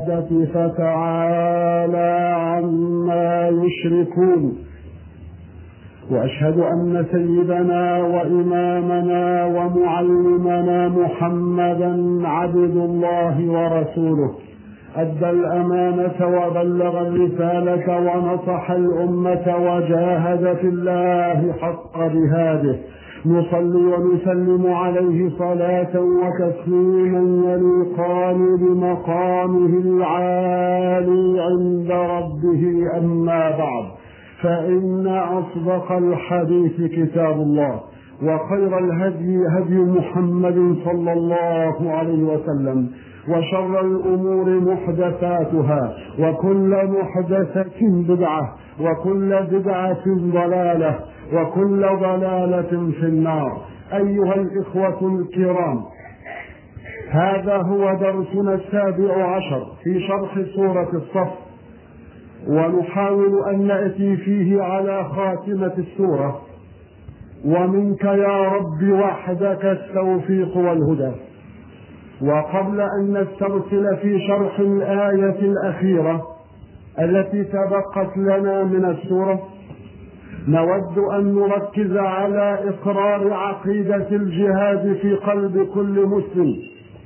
فتعالى عما يشركون واشهد ان سيدنا وامامنا ومعلمنا محمدا عبد الله ورسوله ادى الامانه وبلغ الرساله ونصح الامه وجاهد في الله حق جهاده نصلي ونسلم عليه صلاة وتسليما يليقان بمقامه العالي عند ربه أما بعد فإن أصدق الحديث كتاب الله وخير الهدي هدي محمد صلى الله عليه وسلم وشر الأمور محدثاتها وكل محدثة بدعة وكل بدعة ضلالة وكل ضلالة في النار أيها الإخوة الكرام هذا هو درسنا السابع عشر في شرح سورة الصف ونحاول أن نأتي فيه على خاتمة السورة ومنك يا رب وحدك التوفيق والهدى وقبل أن نسترسل في شرح الآية الأخيرة التي تبقت لنا من السورة نود أن نركز على إقرار عقيدة الجهاد في قلب كل مسلم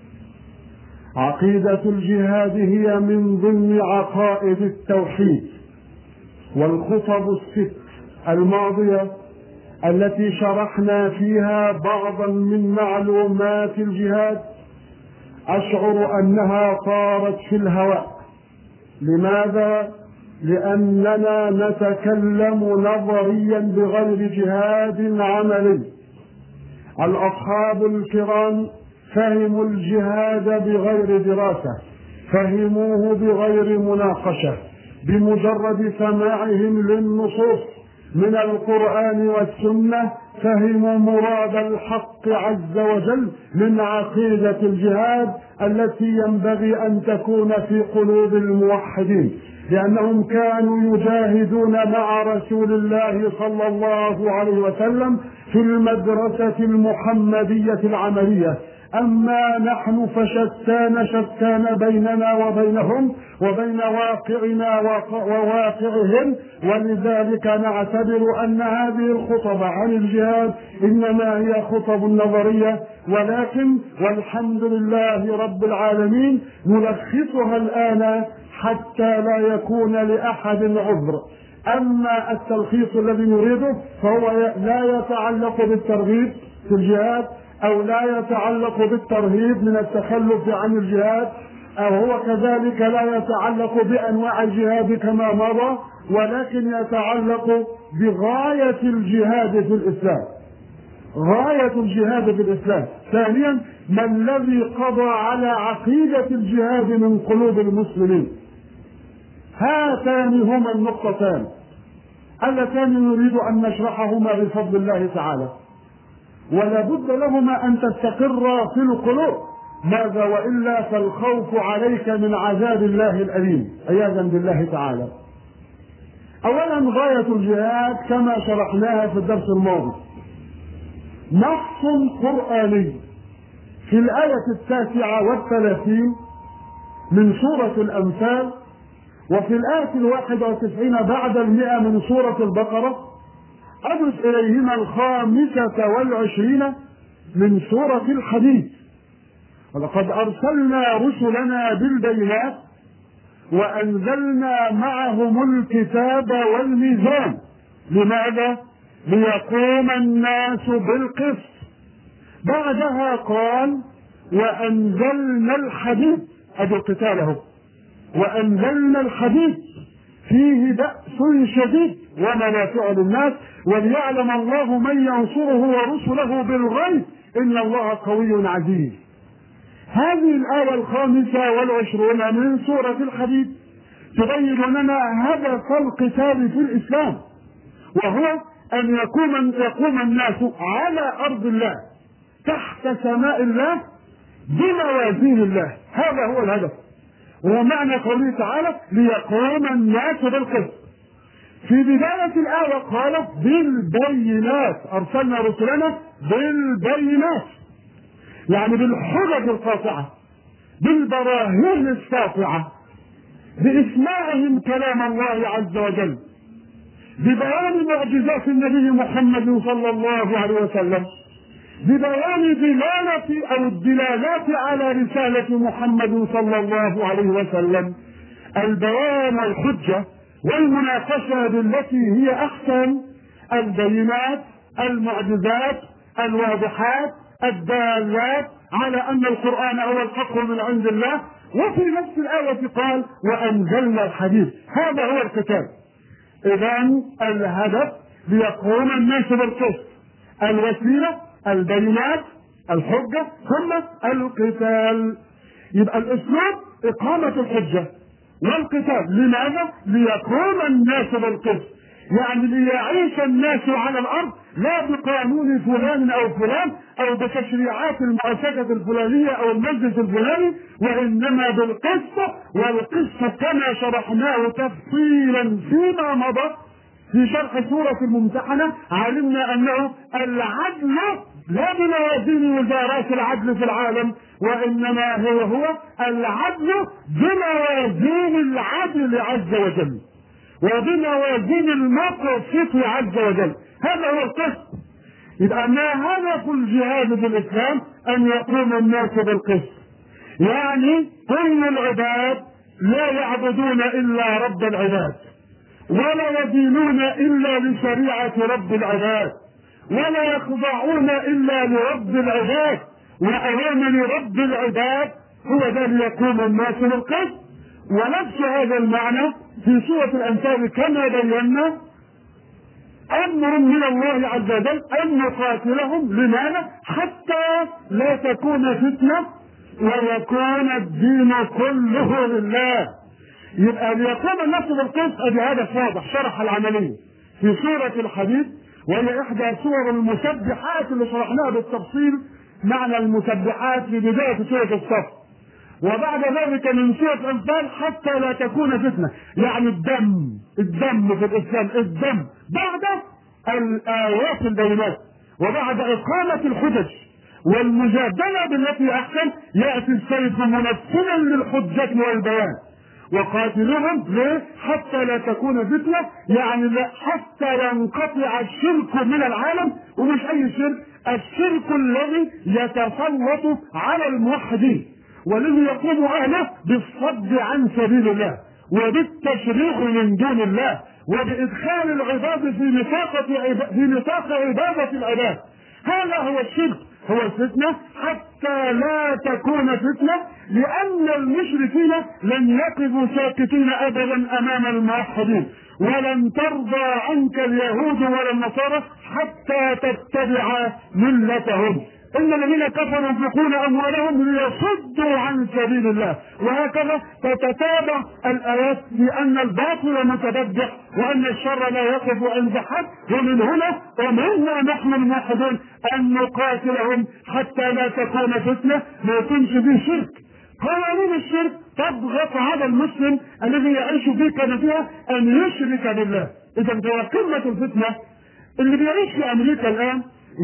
عقيدة الجهاد هي من ضمن عقائد التوحيد والخطب الست الماضية التي شرحنا فيها بعضا من معلومات الجهاد أشعر أنها طارت في الهواء لماذا؟ لأننا نتكلم نظريا بغير جهاد عملي الأصحاب الكرام فهموا الجهاد بغير دراسة فهموه بغير مناقشة بمجرد سماعهم للنصوص من القرآن والسنة فهموا مراد الحق عز وجل من عقيدة الجهاد التي ينبغي أن تكون في قلوب الموحدين لأنهم كانوا يجاهدون مع رسول الله صلى الله عليه وسلم في المدرسة المحمدية العملية أما نحن فشتان شتان بيننا وبينهم وبين واقعنا وواقعهم ولذلك نعتبر أن هذه الخطب عن الجهاد إنما هي خطب نظرية ولكن والحمد لله رب العالمين نلخصها الآن حتى لا يكون لأحد عذر أما التلخيص الذي نريده فهو لا يتعلق بالترغيب في الجهاد أو لا يتعلق بالترهيب من التخلف عن الجهاد أو هو كذلك لا يتعلق بأنواع الجهاد كما مضى ولكن يتعلق بغاية الجهاد في الإسلام غاية الجهاد في الإسلام ثانيا ما الذي قضى على عقيدة الجهاد من قلوب المسلمين هاتان هما النقطتان اللتان نريد أن نشرحهما بفضل الله تعالى ولا بد لهما أن تستقر في القلوب ماذا وإلا فالخوف عليك من عذاب الله الأليم عياذا بالله تعالى أولا غاية الجهاد كما شرحناها في الدرس الماضي نص قرآني في الآية التاسعة والثلاثين من سورة الأنفال وفي الآية الواحدة وتسعين بعد المئة من سورة البقرة أدرس إليهما الخامسة والعشرين من سورة الحديث ولقد أرسلنا رسلنا بالبينات وأنزلنا معهم الكتاب والميزان لماذا؟ ليقوم الناس بالقسط بعدها قال وأنزلنا الحديث أدي قتاله وأنزلنا الحديث فيه بأس شديد ومنافع للناس وليعلم الله من ينصره ورسله بالغيب إن الله قوي عزيز هذه الآية الخامسة والعشرون من سورة الحديد تبين لنا هدف القتال في الإسلام وهو أن يقوم يقوم الناس على أرض الله تحت سماء الله بموازين الله هذا هو الهدف وهو معنى قوله تعالى ليقوم الناس بالقسط في بداية الآية قالت بالبينات أرسلنا رسلنا بالبينات يعني بالحجج القاطعة بالبراهين الساطعة بإسماعهم كلام الله عز وجل ببيان معجزات النبي محمد صلى الله عليه وسلم ببيان دلالة أو الدلالات على رسالة محمد صلى الله عليه وسلم البيان والحجة والمناقشة بالتي هي أحسن البينات المعجزات الواضحات الدالات على أن القرآن هو الحق من عند الله وفي نفس الآية قال وأنزلنا الحديث هذا هو الكتاب إذا الهدف ليقوم الناس بالقسط الوسيلة البينات الحجة ثم القتال يبقى الأسلوب إقامة الحجة والقتال لماذا؟ ليقوم الناس بالقسط يعني ليعيش الناس على الارض لا بقانون فلان او فلان او بتشريعات المؤسسه الفلانيه او المجلس الفلاني وانما بالقسط والقسط كما شرحناه تفصيلا فيما مضى في شرح سورة الممتحنة علمنا أنه العدل لا بموازين وزارات العدل في العالم وإنما هو هو العدل بموازين العدل عز وجل وبموازين المقصد عز وجل هذا هو القسط يبقى ما هدف الجهاد في الاسلام ان يقوم الناس بالقسط يعني كل العباد لا يعبدون الا رب العباد ولا يدينون الا لشريعه رب العباد ولا يخضعون الا لرب العباد واوامر رب العباد هو ذا ليقوم الناس بالقسط ونفس هذا المعنى في سورة الأنفال كما بينا أمر من الله عز وجل أن نقاتلهم لماذا؟ حتى لا تكون فتنة ويكون الدين كله لله يبقى ليقوم النفس بالقسط ادي هذا واضح شرح العمليه في سوره الحديث وهي احدى سور المسبحات اللي شرحناها بالتفصيل معنى المسبحات في بدايه سوره الصف وبعد ذلك من سورة الأنفال حتى لا تكون فتنة يعني الدم الدم في الإسلام الدم بعد الآيات البينات وبعد إقامة الحجج والمجادلة بالتي أحسن يأتي السيف ممثلا للحجة والبيان وقاتلهم ليه؟ حتى لا تكون فتنة يعني لا حتى ينقطع الشرك من العالم ومش أي شرك الشرك الذي يتسلط على الموحدين والذي يقوم اهله بالصد عن سبيل الله وبالتشريع من دون الله وبادخال العباد في نطاق في نطاق عباده العباد هذا هو الشرك هو الفتنة حتى لا تكون فتنة لأن المشركين لن يقفوا ساكتين أبدا أمام الموحدين ولن ترضى عنك اليهود ولا النصارى حتى تتبع ملتهم ان الذين كفروا ينفقون اموالهم ليصدوا عن سبيل الله وهكذا تتتابع الايات بان الباطل متبدع وان الشر لا يقف عند حد ومن هنا امرنا نحن الموحدون ان نقاتلهم حتى لا تكون فتنه ما يكونش فيه شرك قوانين الشرك تضغط على المسلم الذي يعيش في كنفها ان يشرك بالله اذا هو قمه الفتنه اللي بيعيش في امريكا الان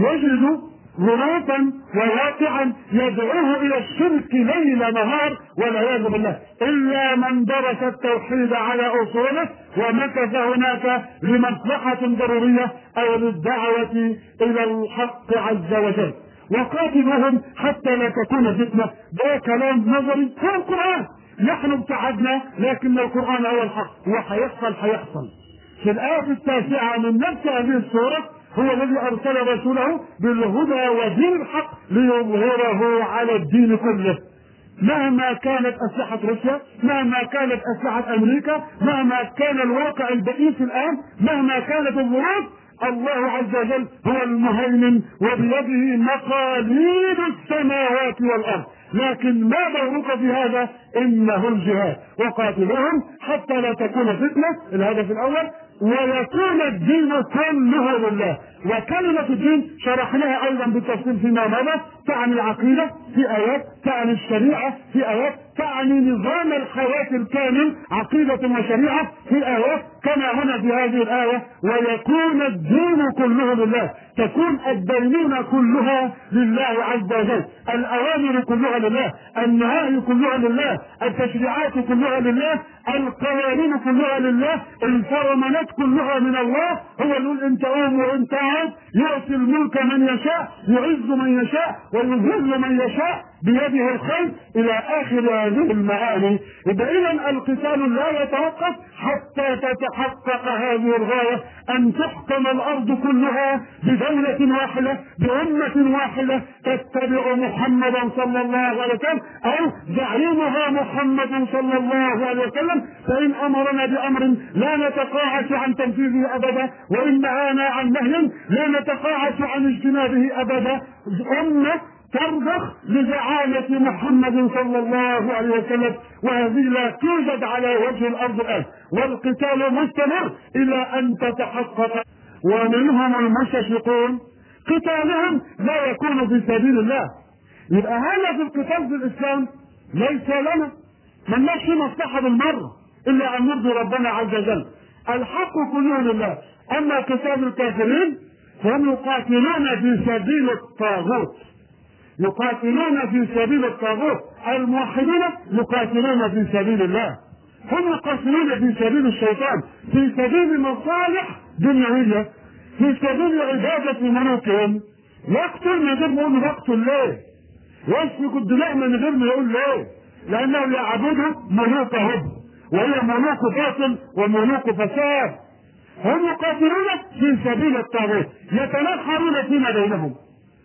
يجد مناطا وواقعا يدعوه الى الشرك ليل نهار والعياذ بالله الا من درس التوحيد على اصوله ومكث هناك لمصلحه ضروريه او للدعوه الى الحق عز وجل وقاتلوهم حتى لا تكون فتنه ده كلام نظري هو القران نحن ابتعدنا لكن القران هو الحق وحيحصل حيحصل في الايه التاسعه من نفس هذه السوره هو الذي ارسل رسوله بالهدى ودين الحق ليظهره على الدين كله مهما كانت اسلحه روسيا مهما كانت اسلحه امريكا مهما كان الواقع البئيس الان مهما كانت الظروف الله عز وجل هو المهيمن وبيده مقاليد السماوات والارض لكن ما دورك في هذا انه الجهاد وقاتلهم حتى لا تكون فتنه الهدف الاول ويكون الدين كله لله وكلمة الدين شرحناها أيضا بالتفصيل فيما مضى تعني العقيدة في آيات تعني الشريعة في آيات تعني يعني نظام الحياة الكامل عقيدة وشريعة في آية كما هنا في هذه الآية ويكون الدين كله لله تكون الدينونة كلها لله عز وجل الأوامر كلها لله النهاية كلها لله التشريعات كلها لله القوانين كلها لله الفرمانات كلها من الله هو يقول انت قوم وانت قاعد يؤتي الملك من يشاء يعز من يشاء ويذل من يشاء بيده الخير الى اخر هذه المعاني يبقى اذا القتال لا يتوقف حتى تتحقق هذه الغايه ان تحكم الارض كلها بدوله واحده بامه واحده تتبع محمدا صلى الله عليه وسلم او زعيمها محمد صلى الله عليه وسلم فان امرنا بامر لا نتقاعس عن تنفيذه ابدا وان نهانا عن نهي لا نتقاعس عن اجتنابه ابدا امه ترضخ لزعامة محمد صلى الله عليه وسلم وهذه لا توجد على وجه الأرض الآن والقتال مستمر إلى أن تتحقق ومنهم المستشرقون قتالهم لا يكون في سبيل الله يبقى هذا في القتال في الإسلام ليس لنا من في مصلحة بالمرة إلا أن نرضي ربنا عز وجل الحق كله لله أما قتال الكافرين فهم يقاتلون في سبيل الطاغوت يقاتلون في سبيل الطاغوت الموحدين يقاتلون في سبيل الله هم يقاتلون في سبيل الشيطان في سبيل مصالح دنيوية في سبيل عبادة ملوكهم يقتل من غير ما يقول يقتل ليه؟ يسفك الدماء من غير ما يقول ليه؟ لأنهم يعبدوا ملوكهم وهي ملوك باطل وملوك فساد هم يقاتلون في سبيل الطاغوت يتنحرون فيما بينهم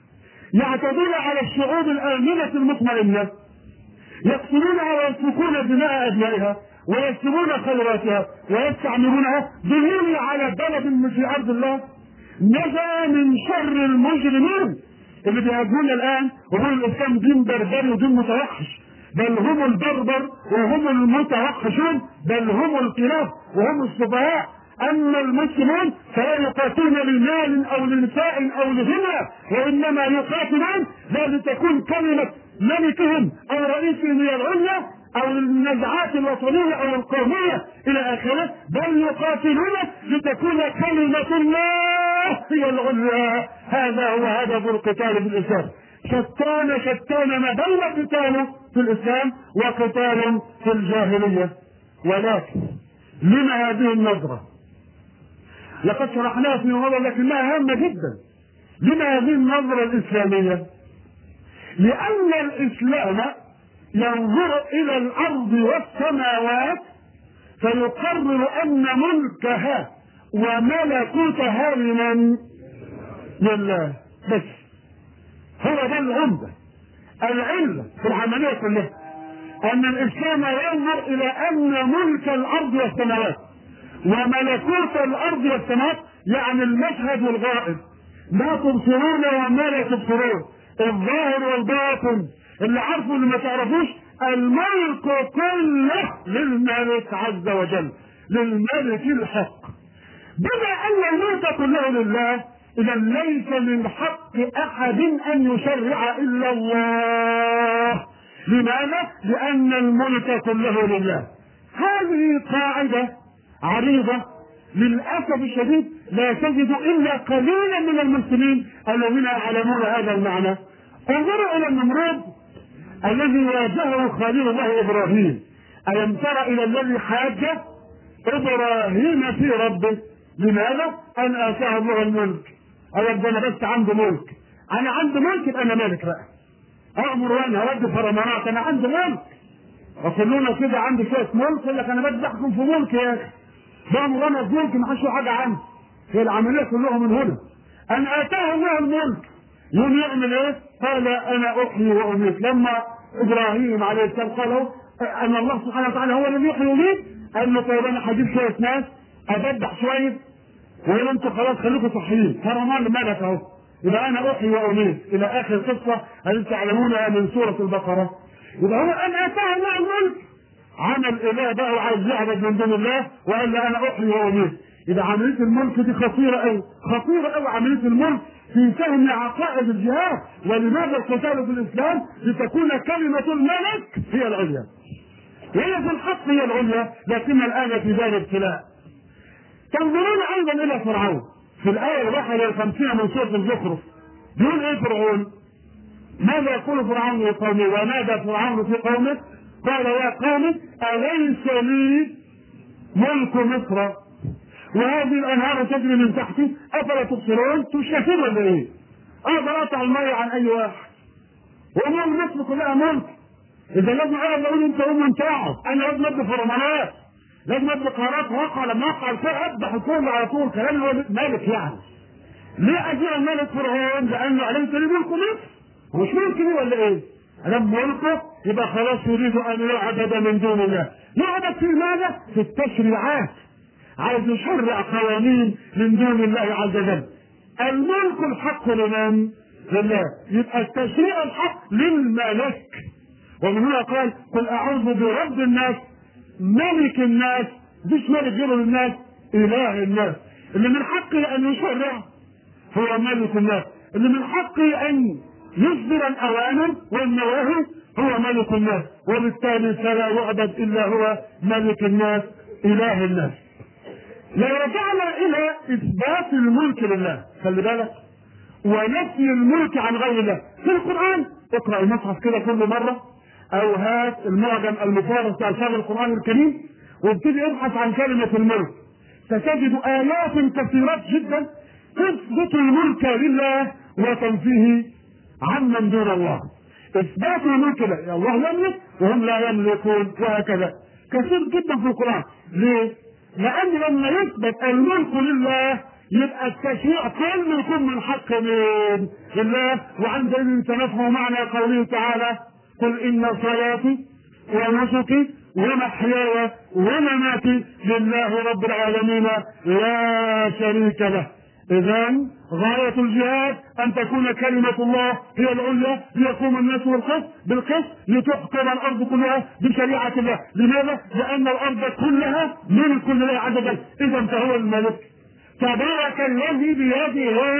يعتدون على الشعوب الآمنة المطمئنة يقتلونها ويسفكون دماء أبنائها ويسلبون خيراتها ويستعملونها ظهور على بلد في أرض الله نجا من شر المجرمين اللي بيهاجمونا الآن وهم الإسلام دين بربري ودين متوحش بل هم البربر وهم المتوحشون بل هم الكلاب وهم السفهاء اما المسلمون فلا يقاتلون لمال او لنساء او لغنى وانما يقاتلون لتكون كلمه ملكهم او رئيسهم هي العليا او النزعات الوطنيه او القوميه الى اخره بل يقاتلون لتكون كلمه الله هي العليا هذا هو هدف القتال في الاسلام شتان شتان ما بين قتال في الاسلام وقتال في الجاهليه ولكن لما هذه النظره لقد شرحناها في مرة لكنها هامة جدا لما هذه النظرة الإسلامية لأن الإسلام ينظر إلى الأرض والسماوات فيقرر أن ملكها وملكوتها لمن؟ لله بس هو ده العمدة العلة في العملية كلها أن الإسلام ينظر إلى أن ملك الأرض والسماوات وملكوت الارض والسماوات يعني المشهد والغائب ما تبصرون وما لا تبصرون الظاهر والباطن اللي عارفه اللي ما تعرفوش الملك كله للملك عز وجل للملك الحق بما ان الملك كله لله اذا ليس من حق احد ان يشرع الا الله لماذا لان الملك كله لله هذه قاعده عريضة للأسف الشديد لا تجد إلا قليلا من المسلمين الذين يعلمون هذا المعنى انظروا إلى النمرود الذي واجهه خليل الله إبراهيم ألم تر إلى الذي حاج إبراهيم في ربه لماذا؟ أن آتاه الله الملك أولا ده أنا بس عنده ملك أنا عندي ملك يبقى أنا مالك بقى أأمر وأنا أرد فرمانات أنا عندي ملك وكلنا كده عندي شوية ملك يقول لك أنا بدي أحكم في ملك يا أخي ده مغمض ملك ما حدش حاجه عنه هي العمليه كلها من هنا ان اتاه الله الملك يوم يعمل ايه؟ قال انا احيي واميت لما ابراهيم عليه السلام قال ان الله سبحانه وتعالى هو الذي يحيي ويميت قال له طيب انا هجيب شويه ناس ابدع شويه ويقول انتم خلاص خليكم صحيين فرمان الملك اهو يبقى انا احيي واميت الى اخر قصه هل تعلمونها من سوره البقره يبقى هو ان اتاه الله الملك عمل اله بقى وعايز يعبد من دون الله وقال له انا احيي واميت اذا عمليه الملك دي خطيره قوي خطيره قوي عمليه الملك في فهم عقائد الجهاد ولماذا القتال في الاسلام لتكون كلمه الملك هي العليا وهي في الحق هي العليا لكن الآن في دار ابتلاء تنظرون أيضا إلى فرعون في الآية الواحدة والخمسين من سورة الزخرف بيقول إيه فرعون؟ ماذا يقول فرعون لقومه ونادى فرعون في قومه قال يا قوم أليس لي ملك مصر وهذه الأنهار تجري من تحتي أفلا تبصرون تشافون ولا إيه؟ أقدر أقطع المية عن أي واحد وأمور مصر كلها ملك إذا لازم أنا أقول أنت أم أنت اقعد أنا لازم أدي فرمانات لازم أدي قرارات واقع لما أقع الكل أذبح الكل على طول كلام هو مالك يعني ليه أجيء الملك فرعون لأنه أليس لي ملك مصر مش ممكن ولا ايه؟ ادام ملكه يبقى خلاص يريد ان يعبد من دون الله. يعبد في ماذا؟ في التشريعات. عايز يشرع قوانين من دون الله عز وجل. الملك الحق لمن؟ لله. يبقى التشريع الحق للملك. ومن هنا قال قل اعوذ برب الناس ملك الناس مش ملك غير الناس اله الناس اللي من حقه ان يشرع هو ملك الناس اللي من حقه ان يصدر الاوامر والنواهي هو ملك الناس وبالتالي فلا يعبد الا هو ملك الناس اله الناس لو رجعنا الى اثبات الملك لله خلي بالك ونفي الملك عن غير الله في القران اقرا المصحف كده كل مره او هات المعجم المفارس بتاع الفاظ القران الكريم وابتدي ابحث عن كلمه الملك ستجد ايات كثيرات جدا تثبت الملك لله وتنفيه عمن دون الله اثبات الملك لا الله يملك وهم لا يملكون وهكذا كثير جدا في القران ليه؟ لان لما يثبت الملك لله يبقى التشريع كله يكون من حق مين؟ لله وعند ذلك تنفهم معنى قوله تعالى قل ان صلاتي ونسكي ومحياي ومماتي لله رب العالمين لا شريك له اذا غاية الجهاد ان تكون كلمة الله هي العليا ليقوم الناس بالقسط بالقسط لتحكم الارض كلها بشريعة الله، لماذا؟ لان الارض كلها ملك لله عز وجل، اذا فهو الملك. تبارك الذي بيده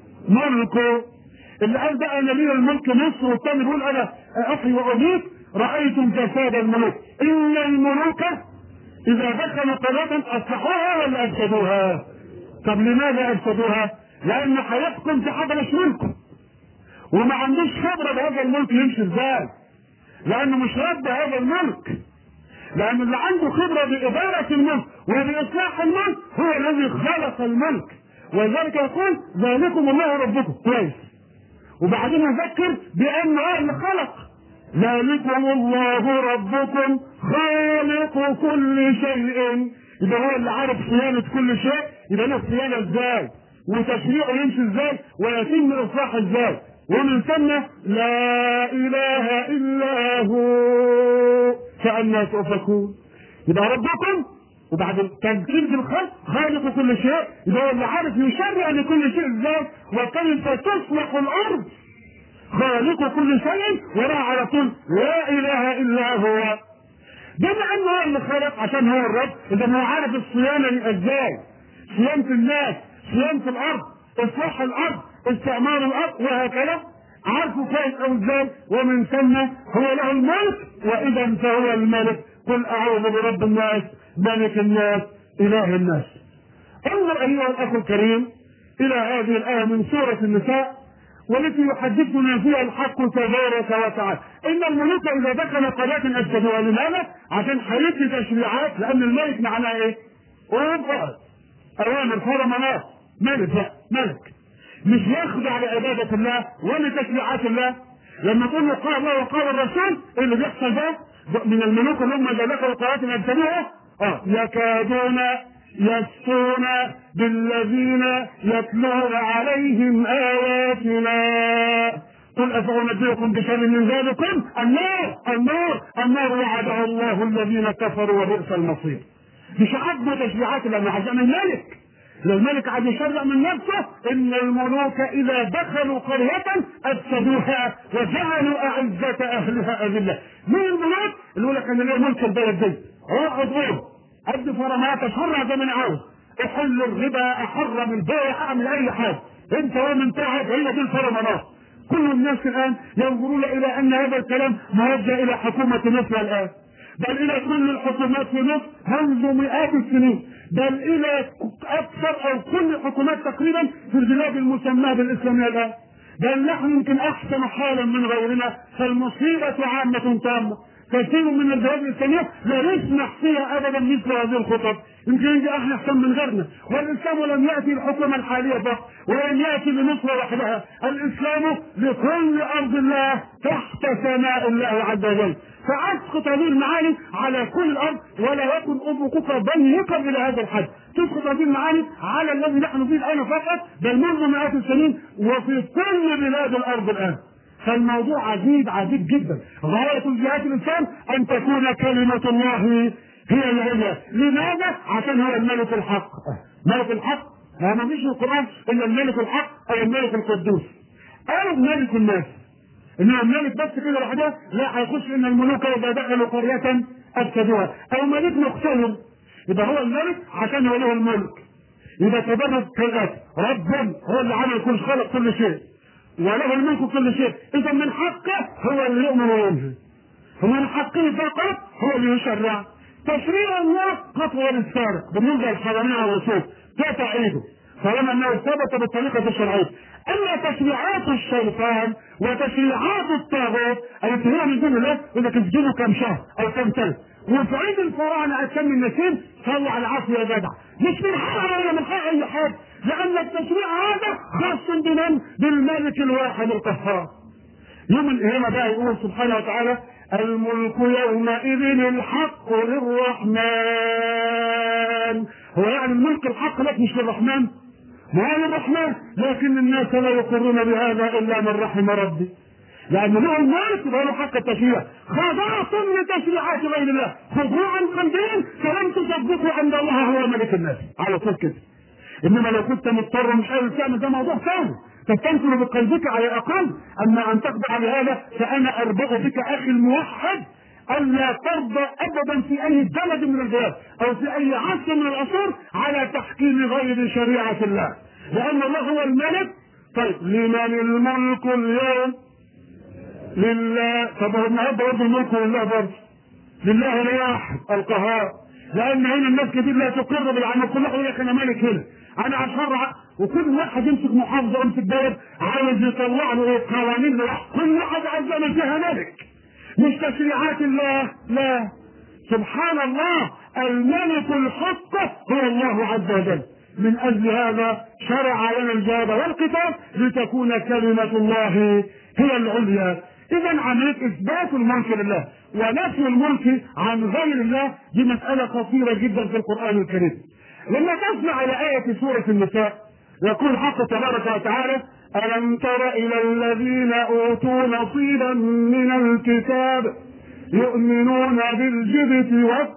الملك. اللي قال بقى انا لي الملك مصر والثاني بيقول انا احيي واميت رايتم فساد الملوك، ان الملوك اذا دخلوا قرية اصلحوها ولا افسدوها؟ طب لماذا افسدوها؟ لانه هيحكم في حاجه مش ملكه وما عندوش خبره بهذا الملك يمشي ازاي لانه مش رب هذا الملك لان اللي عنده خبره باداره الملك وباصلاح الملك هو الذي خلق الملك ولذلك يقول ذلكم الله ربكم كويس وبعدين يذكر بان هو اللي خلق ذلكم الله ربكم خالق كل شيء يبقى هو اللي عارف صيانه كل شيء يبقى له صيانه ازاي وتشريعه يمشي ازاي ويتم الاصلاح ازاي ومن ثم لا اله الا هو فأنا تؤفكون يبقى ربكم وبعد التنكيل في الخلق خالق كل شيء يبقى هو اللي عارف يشرع لكل شيء ازاي وكيف تصلح الارض خالق كل شيء وراء على طول لا اله الا هو بما انه هو اللي خلق عشان هو الرب اذا هو عارف الصيانه دي ازاي صيانه الناس صيانه الارض اصلاح الارض استعمار الارض وهكذا عارفه كويس او ازاي ومن ثم هو له الملك واذا فهو الملك قل اعوذ برب الناس ملك الناس اله الناس انظر ايها الاخ الكريم الى هذه الايه من سوره النساء والتي يحدثنا فيها الحق تبارك وتعالى ان الملوك اذا دخل قريه افسدوها لماذا؟ عشان هيدي تشريعات لان الملك معناه ايه؟ اوضح اوامر فرمانات ملك لا ملك مش يخضع لعباده الله ولا تشريعات الله لما تقول له قال الله وقال الرسول إيه اللي بيحصل ده من الملوك اللي هم اذا دخلوا قريه افسدوها اه يكادون يسطون بالذين يتلون عليهم آياتنا قل أفأنبئكم بشر من ذلكم النار النار النار وعدها الله الذين كفروا وبئس المصير مش عاجبه تشريعات لأنه عشان الملك لو الملك عاد يشرع من نفسه ان الملوك اذا دخلوا قرية افسدوها وجعلوا اعزة اهلها اذلة. مين الملوك؟ اللي يقول لك انا ليه ملك البلد دي؟ اقعد قول ادي فرمات اشرع زي ما انا عاوز احل الربا احرم البيع اعمل اي حاجه انت ومن تعب هي دي الفرمانات كل الناس الان ينظرون الى ان هذا الكلام موجه الى حكومه مصر الان بل الى كل الحكومات في مصر منذ مئات السنين بل الى اكثر او كل الحكومات تقريبا في البلاد المسماه بالاسلاميه الان بل نحن يمكن احسن حالا من غيرنا فالمصيبه عامه تامه كثير من البلاد الاسلاميه لا يسمح فيها ابدا مثل هذه الخطب يمكن يجي احنا احسن من غيرنا والاسلام لم ياتي الحكومه الحاليه فقط ولم ياتي لمصر وحدها الاسلام لكل ارض الله تحت سماء الله عز وجل فاسقط هذه المعاني على كل الارض ولا يكن افقك ضيقا الى هذا الحد تسقط هذه المعاني على الذي نحن فيه الان فقط بل منذ مئات السنين وفي كل بلاد الارض الان فالموضوع عجيب عجيب جدا غاية جهاد الإنسان أن تكون كلمة الله هي العليا لماذا؟ عشان هو الملك الحق ملك الحق ما ما فيش القرآن إلا الملك الحق أو الملك القدوس أو ملك الناس إنما الملك بس كده لوحده لا هيخش إن الملوك إذا دخلوا قرية أفسدوها أو ملك مقتول يبقى هو الملك عشان هو له الملك يبقى تبرد كالآتي رب هو اللي عمل كل خلق كل شيء وله الملك كل شيء اذا من حقه هو اللي يؤمن وينهي ومن حقه فقط هو اللي يشرع تشريع الله خطوه للسارق بالنسبه للحراميه والرسول قطع ايده طالما انه ثبت بالطريقه الشرعيه اما تشريعات الشيطان وتشريعات الطاغوت التي هي من دون الله يقول لك اسجنوا كم شهر او كم سنه وفي عيد الفراعنه اتم النسيم صلوا على العفو يا جدع مش من حق ولا من حق اي حد لان التشريع هذا خاص بمن بالملك الواحد القهار يوم القيامة بقى يقول سبحانه وتعالى الملك يومئذ الحق للرحمن هو يعني الملك الحق لك مش للرحمن ما هو للرحمن لكن الناس لا يقرون بهذا الا من رحم ربي لأن له الملك يبقى له حق التشريع خضعتم لتشريعات غير الله خضوعا قلبيا فلم تصدقوا أن الله هو ملك الناس على طول كده انما لو كنت مضطر مش قادر تعمل ده موضوع ثاني تستنكر بقلبك على الاقل اما ان تخضع لهذا فانا اربع بك اخي الموحد الا ترضى ابدا في اي بلد من البلاد او في اي عصر من العصور على تحكيم غير شريعه الله لان الله هو الملك طيب لمن الملك اليوم لله طب هو النهارده برضه الملك لله برضه لله الواحد القهار لان هنا الناس كتير لا تقر بالعمل كل واحد يقول لك انا مالك هنا انا اشرع وكل واحد يمسك محافظه يمسك بلد عاوز يطلع له ايه قوانين له كل واحد عايز يعمل فيها ملك مش تشريعات الله لا سبحان الله الملك الحق هو الله عز وجل من اجل هذا شرع لنا الجهاد والقتال لتكون كلمه الله هي العليا اذا عمليه اثبات الملك لله ونفي الملك عن غير الله دي مساله خطيره جدا في القران الكريم لما تسمع على آية سورة النساء يقول حق تبارك وتعالى ألم تر إلى الذين أوتوا نصيبا من الكتاب يؤمنون بالجبت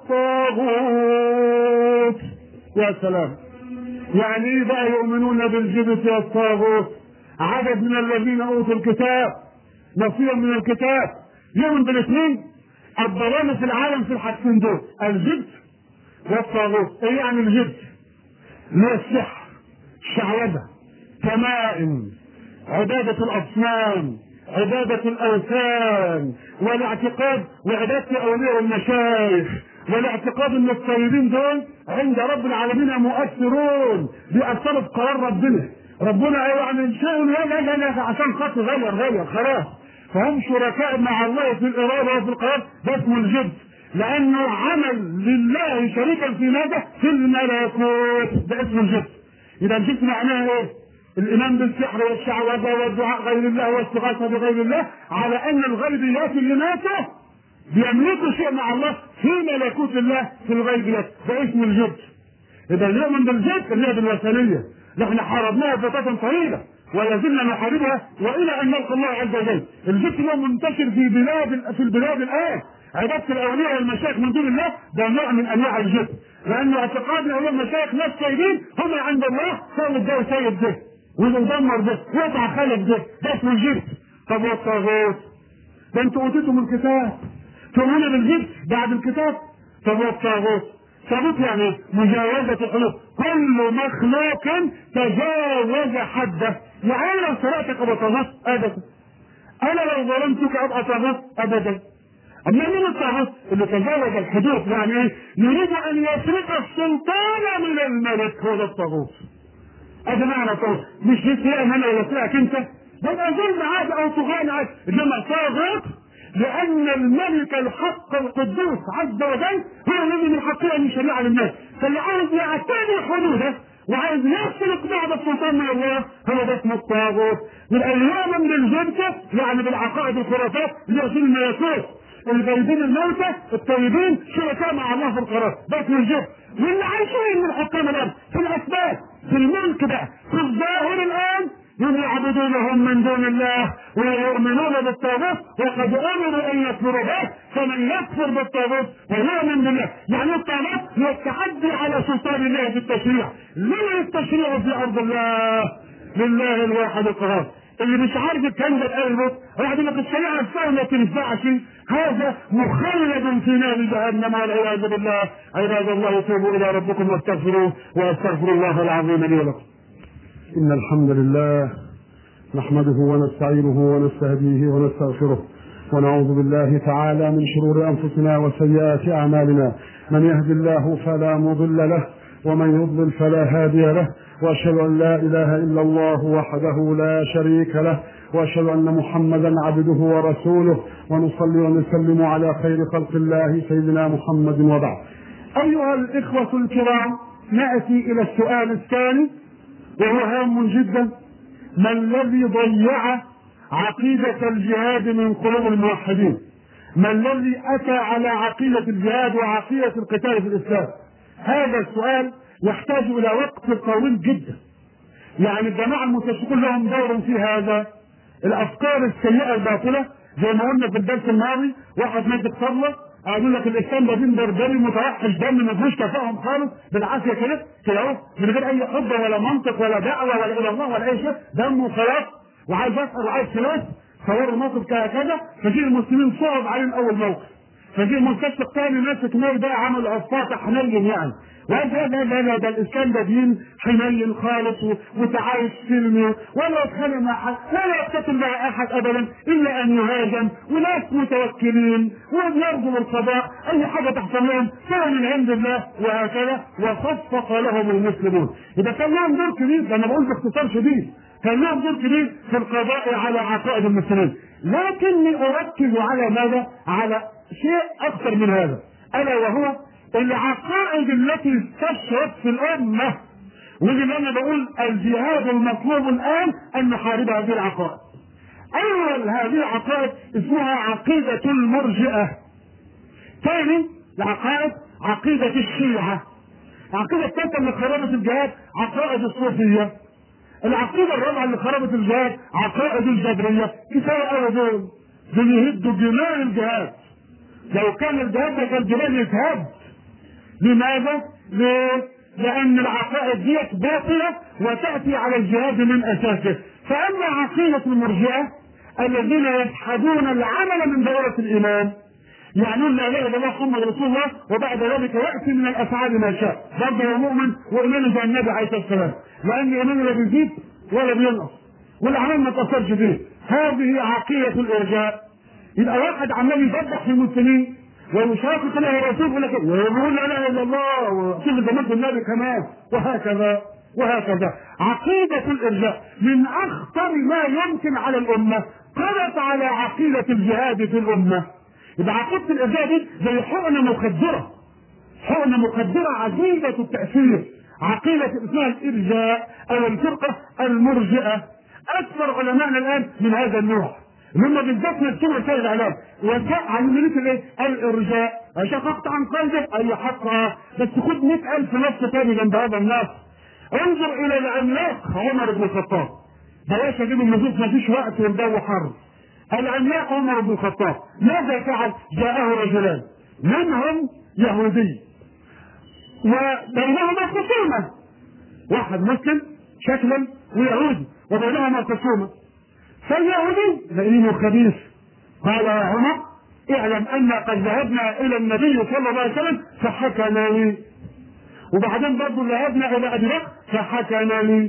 والطاغوت يا سلام يعني ايه بقى يؤمنون بالجبت والطاغوت عدد من الذين اوتوا الكتاب نصيبا من الكتاب يؤمن بالاثنين الضلال في العالم في الحاجتين دول الجبت والطاغوت ايه يعني الجبت اللي هو السحر الشعوذه تمائم عبادة الأصنام عبادة الأوثان والاعتقاد وعبادة أولياء المشايخ والاعتقاد ان الطيبين دول عند رب العالمين مؤثرون بيأثروا في قرار ربنا ربنا يعني شيء لا لا لا, لا عشان خاطر غير غير خلاص فهم شركاء مع الله في الإرادة وفي القرار ده اسمه الجبت لأنه عمل لله شريكا في ماذا؟ في الملكوت ده اسمه الجبت يبقى الجبت معناه ايه؟ الايمان بالسحر والشعوذه والدعاء غير الله والاستغاثه بغير الله على ان الغيبيات اللي ماتوا بيملكوا شيء مع الله في ملكوت الله في الغيبيات ده اسم الجبت اذا يؤمن بالجبت اللي هي بالوثنيه نحن حاربناها فتره طويله ولا زلنا نحاربها والى ان نلقى الله عز وجل الجبت اليوم منتشر في بلاد في البلاد الان عباده الاولياء والمشايخ من دون الله ده نوع من انواع الجبت لانه اعتقاد الاولياء والمشايخ ناس طيبين هم عند الله سيد ده وسيد ده ويدمر ده ويقطع خلق ده ده اسمه الجبت طب والطاغوت ده انتوا اوتيتم الكتاب تؤمنون بالجبت بعد الكتاب طب والطاغوت طاغوت يعني مجاوزة الحدود كل مخلوق تجاوز حده يعني لو سرقتك ابقى طاغوت ابدا انا لو ظلمتك ابقى طاغوت ابدا اما من الطاغوت اللي تجاوز الحدود يعني ايه؟ يريد ان يسرق السلطان من الملك هو ده الطاغوت هذا معنى طاغوت مش يسرق انا ولا يسرقك انت ده يبقى ظلم عادي او طغيان عادي انما طاغوت لأن الملك الحق القدوس عز وجل هو الذي من حقه أن يشرع للناس، فاللي عايز يعتدي حدوده وعايز يسلك بعض السلطان من الله هو ده اسمه الطاغوت، يبقى اليوم من الجبكة يعني بالعقائد الخرافات اللي هي الملكوت، الغيبين الموتى الطيبين شركاء مع الله في القرار، ده اسمه الجبكة، واللي عايشين من حكام الأرض في الأسباب في الملك بقى في الظاهر الآن هم يعبدونهم من دون الله ويؤمنون بالطاغوت وقد امروا ان يكفروا به فمن يكفر بالطاغوت ويؤمن بالله يعني الطاغوت هو التعدي على سلطان الله في التشريع من التشريع في ارض الله لله الواحد القهار اللي مش عارف الكلام ده بقلبه واحد يقول لك الشريعه السهله ما تنفعش هذا مخلد في نار جهنم والعياذ بالله عباد الله توبوا الى ربكم واستغفروه واستغفر الله العظيم لي ولكم إن الحمد لله نحمده ونستعينه ونستهديه ونستغفره ونعوذ بالله تعالى من شرور أنفسنا وسيئات أعمالنا من يهد الله فلا مضل له ومن يضلل فلا هادي له وأشهد أن لا إله إلا الله وحده لا شريك له وأشهد أن محمدا عبده ورسوله ونصلي ونسلم على خير خلق الله سيدنا محمد وبعد أيها الإخوة الكرام نأتي إلى السؤال الثاني وهو هام جدا ما الذي ضيع عقيدة الجهاد من قلوب الموحدين ما الذي أتى على عقيدة الجهاد وعقيدة القتال في الإسلام هذا السؤال يحتاج إلى وقت طويل جدا يعني الجماعة المستشرقون لهم دور في هذا الأفكار السيئة الباطلة زي ما قلنا في الدرس الماضي واحد ماسك صلة قالوا لك الاسلام ده دين بربري متوحش دم ما فيهوش تفاهم خالص بالعافيه كده كده اهو من غير اي حب ولا منطق ولا دعوه ولا الى الله ولا اي شيء دم وخلاص وعايز يسال وعايز فلوس صوروا الموقف كذا فجي المسلمين صعب عليهم اول موقف فجي مستشرق تاني ماسك نار ده عمل عصاة حنين يعني لا لا لا لا لا ده الاسلام ده دين حنين خالص و- وتعايش سلمي ولا يتخانق مع حد ولا يقتتل مع احد ابدا الا ان يهاجم وناس متوكلين وبيرجوا القضاء اي حاجه تحصل لهم فهو من عند الله وهكذا وصفق لهم المسلمون اذا كان لهم دور كبير ده انا بقول باختصار شديد كان لهم دور كبير في القضاء على عقائد المسلمين لكني اركز على ماذا؟ على شيء اكثر من هذا الا وهو العقائد التي استشرت في الامه ودي اللي انا بقول الجهاد المطلوب الان ان نحارب هذه العقائد. اول هذه العقائد اسمها عقيده المرجئه. ثاني العقائد عقيده الشيعه. العقيده الثالثه اللي خربت الجهاد عقائد الصوفيه. العقيده الرابعه اللي خربت الجهاد عقائد الجبريه. كفايه قوي دول. دول يهدوا جمال الجهاد. لو كان الجهاد ده كان جبال يتهد لماذا؟ ليه؟ لأن العقائد ديت باطلة وتأتي على الجهاد من أساسه، فأما عقيدة المرجئة الذين يجحدون العمل من دائرة الإيمان يعنون لا اله الا الله محمد رسول الله وبعد ذلك ياتي من الافعال ما شاء برضه هو مؤمن وايمانه زي النبي عليه الصلاه والسلام لان ايمانه لا بيزيد ولا بينقص والاعمال ما تاثرش فيه هذه عقيده الارجاء يبقى واحد عمال يذبح في المسلمين ويشاقق له الرسول يقول لك ويقول لا اله الا الله وشوف زمان النبي كمان وهكذا وهكذا عقيدة الإرجاء من أخطر ما يمكن على الأمة قضت على عقيدة الجهاد في الأمة يبقى عقيدة الإرجاء دي زي حقنة مخدرة حقنة مخدرة عجيبة التأثير عقيدة اسمها الإرجاء أو الفرقة المرجئة أكثر علمائنا الآن من هذا النوع هم بالذات نفسهم وسائل الاعلام وجاء عن ملك الايه؟ الارجاء شققت عن قلبك اي حقها بس خد 100000 نص تاني جنب هذا النص انظر الى العملاق عمر بن الخطاب بلاش اجيب النصوص ما فيش وقت والجو حر العملاق عمر بن الخطاب ماذا فعل؟ جاءه رجلان منهم يهودي وبينهما خصومه واحد مسلم شكلا ويهودي وبينهما خصومه فاليهودي لئيم خبيث قال يا عمر اعلم ان قد ذهبنا الى النبي صلى الله عليه وسلم فحكم لي وبعدين برضه ذهبنا الى ابي بكر فحكم لي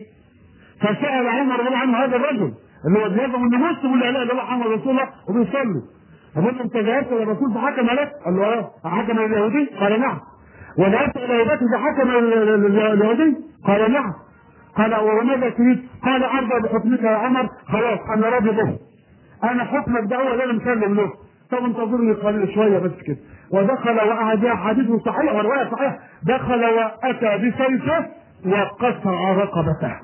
فسال عمر رضي الله عنه هذا الرجل اللي هو بيزعم انه مسلم ولا لا اله الا الله محمد رسول الله وبيصلي أقول له أنت ذهبت إلى الرسول فحكم لك؟ قال له أه حكم اليهودي؟ قال نعم وذهبت إلى أبي بكر فحكم اليهودي؟ قال نعم قال وماذا تريد؟ قال أرضى بحكمك يا عمر خلاص أنا راضي به أنا حكمك ده هو اللي أنا مسلم له طب انتظرني قليل شويه بس كده ودخل وقعد حديث صحيح وروايه صحيح دخل واتى بسيفه وقطع رقبته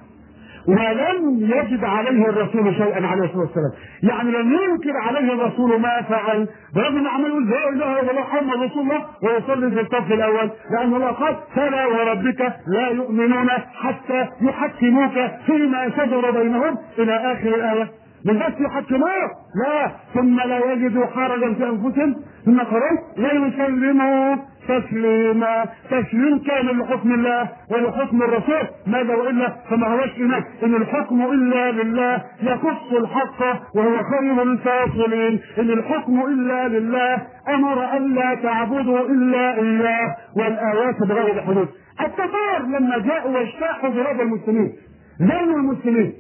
ولم يجد عليه الرسول شيئا عليه الصلاه والسلام، يعني لم ينكر عليه الرسول ما فعل، برغم انه عمال يقول لا اله الا الله محمد رسول الله ويصلي في الصف الاول، لان الله قال فلا وربك لا يؤمنون حتى يحكموك فيما شجر بينهم الى اخر الايه، من بس يحكموه لا ثم لا يجدوا حرجا في انفسهم ثم قرأت لا يسلموا تسليما تسليم كامل لحكم الله ولحكم الرسول ماذا والا فما هوش ايمان ان الحكم الا لله يقص الحق وهو خير الفاصلين ان الحكم الا لله امر الا تعبدوا الا اياه والايات بغير حدود التتار لما جاءوا واجتاحوا بلاد المسلمين زينوا المسلمين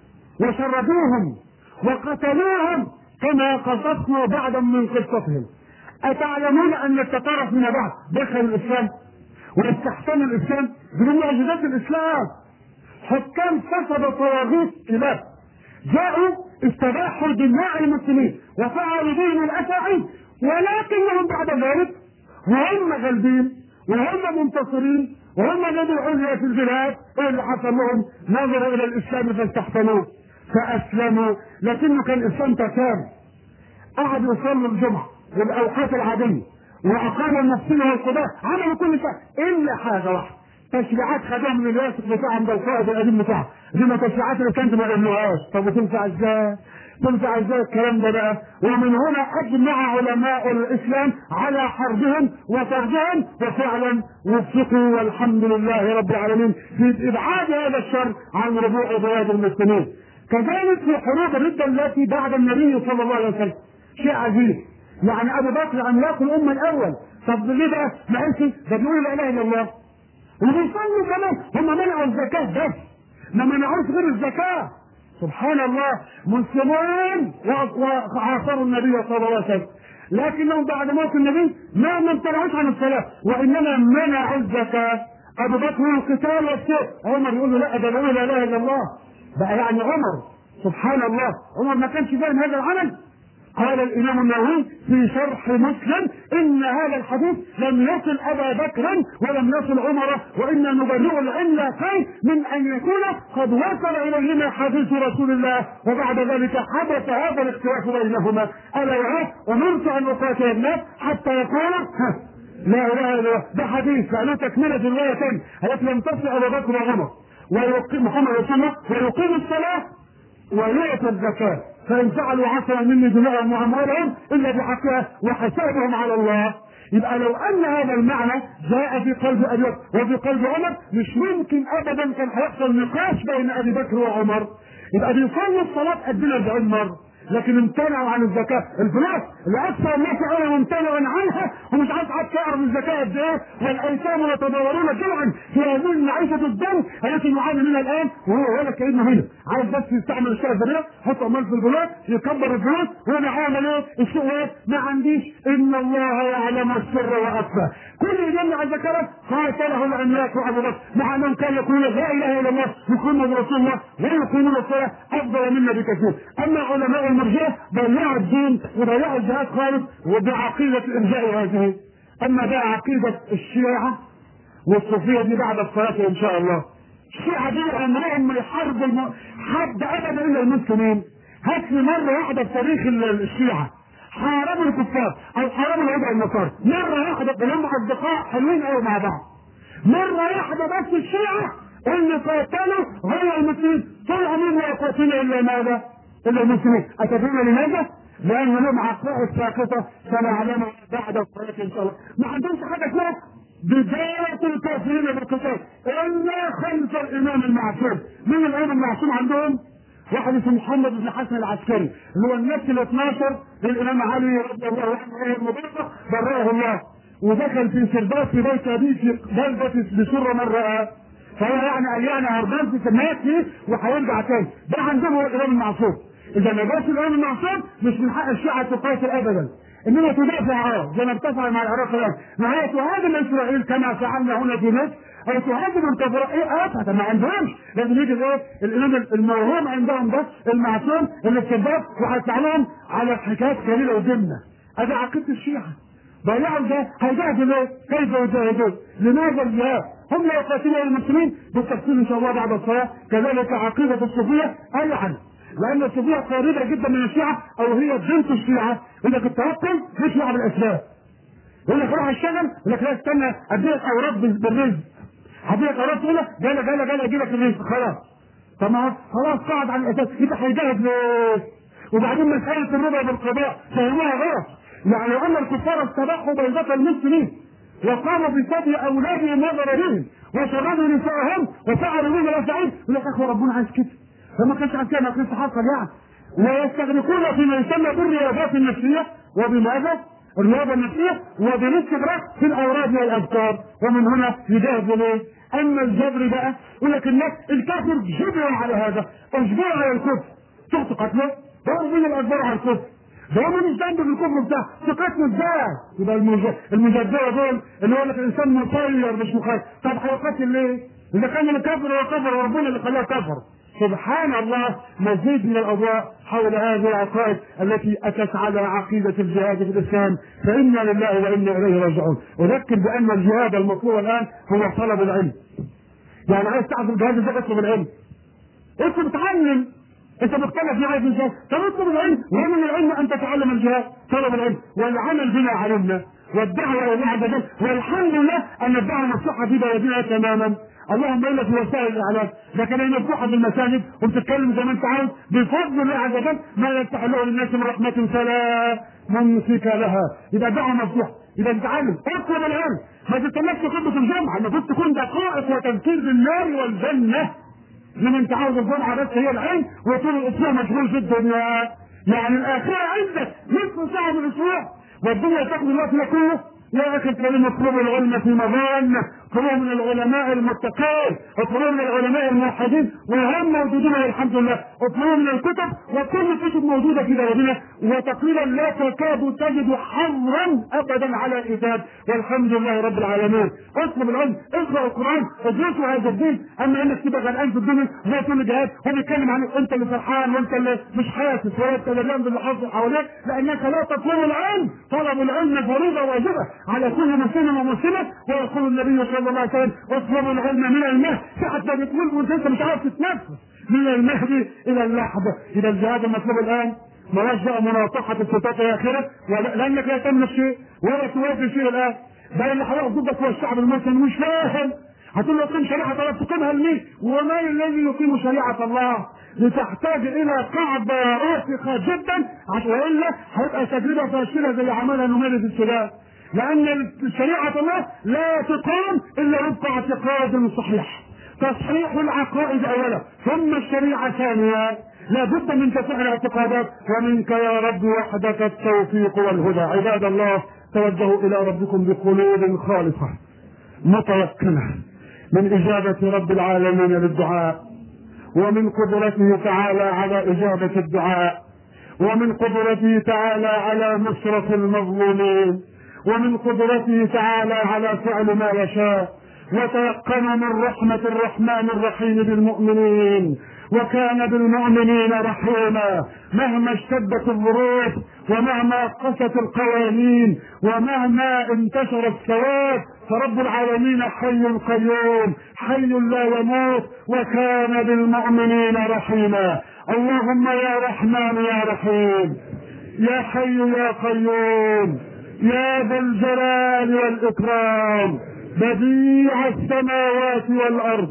وشردوهم وقتلوهم كما قصصنا بعضا من قصتهم أتعلمون أن التتار فيما بعد دخل الإسلام واستحسنوا الإسلام بمعجزات الإسلام حكام فسد طواغيت كلاب جاءوا استباحوا دماء المسلمين وفعلوا بهم الأفاعيل ولكنهم بعد ذلك وهم غالبين وهم منتصرين وهم الذي العليا في البلاد ايه اللي حصل لهم؟ نظروا الى الاسلام فاستحسنوه فاسلموا لكنه كان الاسلام تكام قعدوا يصلوا الجمعه والاوقات العاديه واقاموا المسلمين والقضاء عملوا كل شيء الا حاجه واحده تشريعات خدوها من الواسط بتاعهم ده القائد القديم بتاعهم دي ما تشريعات اللي كانت ما يعملوهاش طب وتنفع ازاي؟ تنفع ازاي الكلام ده بقى؟ ومن هنا اجمع علماء الاسلام على حربهم وطردهم وفعلا وفقوا والحمد لله رب العالمين في ابعاد هذا الشر عن ربوع بلاد المسلمين. كذلك في حروب الردة التي بعد النبي صلى الله عليه وسلم شيء عجيب يعني ابو بكر عملاق الامه الاول طب ليه بقى؟ ما انت ده بيقولوا لا اله الا الله وبيصلوا كمان هم منعوا الزكاه بس ما منعوش غير الزكاه سبحان الله مسلمون وعاصروا النبي صلى الله عليه وسلم لكنهم بعد موت النبي ما ما امتنعوش عن الصلاه وانما منعوا الزكاه ابو بكر القتال والسيف عمر يقول له لا ده لا اله الا الله بقى يعني عمر سبحان الله عمر ما كانش فاهم هذا العمل قال الامام النووي في شرح مسلم ان هذا الحديث لم يصل ابا بكر ولم يصل عمر وانا نبرئ العلتين من ان يكون قد وصل اليهما حديث رسول الله وبعد ذلك حدث هذا الاختلاف بينهما الا وهو امرت ان اقاتل الناس حتى يقولوا لا اله الا الله ده حديث لانه تكمله الروايه ثانيه التي لم تصل ابا بكر وعمر ويقيم محمد رسول الله ويقيم الصلاه ويؤتي الزكاه فان فعلوا عصوا مني دماءهم واموالهم الا بحقها وحسابهم على الله يبقى لو ان هذا المعنى جاء في قلب ابي بكر وفي قلب عمر مش ممكن ابدا كان هيحصل نقاش بين ابي بكر وعمر يبقى بيصلوا الصلاه قدنا 40 مره لكن امتنعوا عن الزكاة الفلوس اللي أكثر الناس أنا ممتنع عنها ومش عايز حد يعرف الزكاة قد إيه والأيتام يتدورون جمعا في هذه المعيشة الدم التي نعاني منها الآن وهو ولا كأنه هنا عايز بس يستعمل الشيء الزريع يحط أموال في البنوك يكبر الفلوس وأنا عامل إيه السوق إيه ما عنديش إن الله يعلم السر وأخفى كل يجمع الزكاة قاتله العملاق وأبو بكر مع أنهم كانوا يقولون لا إله إلا الله محمد رسول الله ويقيمون الصلاة أفضل منا بكثير أما علماء المرجئة ضيعوا الدين وضيعوا الجهاد خالص وبعقيدة الإرجاء هذه أما بقى عقيدة الشيعة والصوفية دي بعد الصلاة إن شاء الله الشيعة دي عمرهم ما يحاربوا الم... حد أبدا إلا المسلمين هات لي مرة واحدة في تاريخ الشيعة حاربوا الكفار أو حاربوا اليهود والنصارى مرة واحدة كلهم أصدقاء حلوين قوي مع بعض مرة واحدة بس الشيعة اللي قاتلوا غير المسلمين طول عمرهم لا يقاتلون إلا ماذا؟ الا المسلمين اتدرون لماذا؟ لان لهم عقائد ساقطه سنعلم بعد الصلاه ان شاء الله ما عندهمش حاجه اسمها بداية الكافرين بالقتال إلا خلف الإمام المعصوم، من الإمام المعصوم عندهم؟ واحد اسمه محمد بن حسن العسكري اللي هو النفس ال 12 للإمام علي رضي الله عنه وهي المبارك براه الله ودخل في سرداب في بيت أبيه في بلدة بسرة من رآه فهو يعني قال يعني هربان في سمايات فيه وهيرجع تاني ده عندهم هو الإمام المعصوم اذا ما جاش الامام المعصوم مش من حق الشيعه تقاتل ابدا انما تدافع اه زي ما بتفعل مع العراق الان ما هي تهاجم اسرائيل كما فعلنا هنا في مصر او تهاجم الكفراء ايه ابدا ما عندهمش لازم يجي ايه الامام الموهوم عندهم ده المعصوم اللي الصداق وهيطلع لهم على حكايات قليله وجبنه ادي عقيده الشيعه ضيعوا ده هيجاهدوا ليه؟ كيف يجاهدون؟ لماذا الجهاد؟ هم لا يقاتلون المسلمين بالتفصيل ان شاء الله بعد الصلاه كذلك عقيده الصوفيه ايضا لان الصوفيه قريبه جدا من الشيعه او هي بنت الشيعه يقول لك التوكل مش مع الاسلام يقول لك روح اشتغل يقول لك لا استنى اديلك اوراد بالرزق هديلك اوراد تقول لك جاله جاله جاله اجيب لك الرزق خلاص طب ما خلاص قاعد على الاساس يبقى هيجاهد ليه؟ وبعدين مساله الربا بالقضاء فهموها غلط يعني ان الكفار استباحوا بيضة المسلمين وقاموا بسبي اولادهم وضررهم وشردوا نساءهم وفعلوا بهم الافعال يقول لك اخوه ربنا عايز كده فما كانش عايز كده ما كانش حصل يعني ويستغرقون فيما يسمى بالرياضات النفسيه وبماذا؟ الرياضه النفسيه وبالاستغراق في الاوراد والاذكار ومن هنا يجاهد ليه؟ اما الجبر بقى يقول لك الناس الكافر جبر على هذا اجبر على الكفر تخطئ قتله ضرب من الاجبار على الكفر ده هو مش ذنب في الكفر بتاعه ثقتنا ازاي؟ يبقى المجدره دول اللي هو لك الانسان مطير مش مخالف طب هيقاتل ليه؟ اذا كان الكافر هو كفر وربنا اللي خلاه كفر سبحان الله مزيد من الاضواء حول هذه العقائد التي اتت على عقيده الجهاد في الاسلام فانا لله وانا اليه راجعون اذكر بان الجهاد المطلوب الان هو طلب العلم يعني عايز تعرف الجهاد ازاي اطلب العلم انت بتعلم انت مختلف في عايز الجهاد طب اطلب العلم ومن العلم ان تتعلم الجهاد طلب العلم والعمل بما علمنا والدعوه الى الله عز وجل والحمد لله ان الدعوه مفتوحه في بلدنا تماما اللهم الا في وسائل الاعلام لكن هي مفتوحه في المساجد وبتتكلم زي ما انت عاوز بفضل الله عز وجل ما يفتح له للناس من رحمه فلا ممسك لها يبقى الدعوه مفتوحه يبقى تتعلم اطلب العلم ما تستناش خطبه الجمعه المفروض تكون دقائق وتذكير بالنار والجنه لما انت عاوز الجمعه بس هي العلم وطول الاسبوع مشغول في الدنيا يعني الاخره عندك نصف ساعه من الاسبوع والدنيا تاخد الوقت ده كله يا اخي الكريم اطلبوا العلم في مظان اطلبوا من العلماء المتقين اطلبوا من العلماء الموحدين وهم موجودين والحمد لله اطلبوا من الكتب وكل الكتب موجوده في بلدنا وتقريبا لا تكاد تجد حظا ابدا على الكتاب والحمد لله رب العالمين اطلب العلم اقرا القران ادرسوا هذا الدين اما انك تبقى غرقان في الدنيا زي كل جهاد هو بيتكلم عن انت اللي فرحان وانت اللي مش حاسس ولا انت اللي باللي حاصل حواليك لانك لا تطلب العلم طلب العلم فريضه واجبه على كل مسلم ومسلمه ويقول النبي صلى الله عليه وسلم اطلبوا العلم من المهد حتى بتقول وانت مش عارف تتنفس من المهد الى اللحظه الى الجهاد المطلوب الان ملاش بقى مناطحه الصفات الاخره لانك لا تملك شيء ولا توافي شيء الان بل اللي هيقف ضدك هو الشعب المسلم مش فاهم هتقول له اقيم شريعه الله تقيمها لمين؟ وما الذي يقيم شريعه الله؟ لتحتاج الى قاعده راسخه جدا والا هيبقى تجربه فاشله زي عملها نمير في السودان لان شريعه الله لا تقام الا وفق اعتقاد صحيح تصحيح العقائد اولا ثم الشريعه ثانيا لا بد من تصحيح الاعتقادات ومنك يا رب وحدك التوفيق والهدى عباد الله توجهوا الى ربكم بقلوب خالصه متيقنه من اجابه رب العالمين للدعاء ومن قدرته تعالى على اجابه الدعاء ومن قدرته تعالى على نصره المظلومين ومن قدرته تعالى على فعل ما يشاء وتيقن من رحمة الرحمن الرحيم بالمؤمنين وكان بالمؤمنين رحيما مهما اشتدت الظروف ومهما قست القوانين ومهما انتشر السواد فرب العالمين حي قيوم حي لا يموت وكان بالمؤمنين رحيما اللهم يا رحمن يا رحيم يا حي يا قيوم يا ذا الجلال والإكرام بديع السماوات والأرض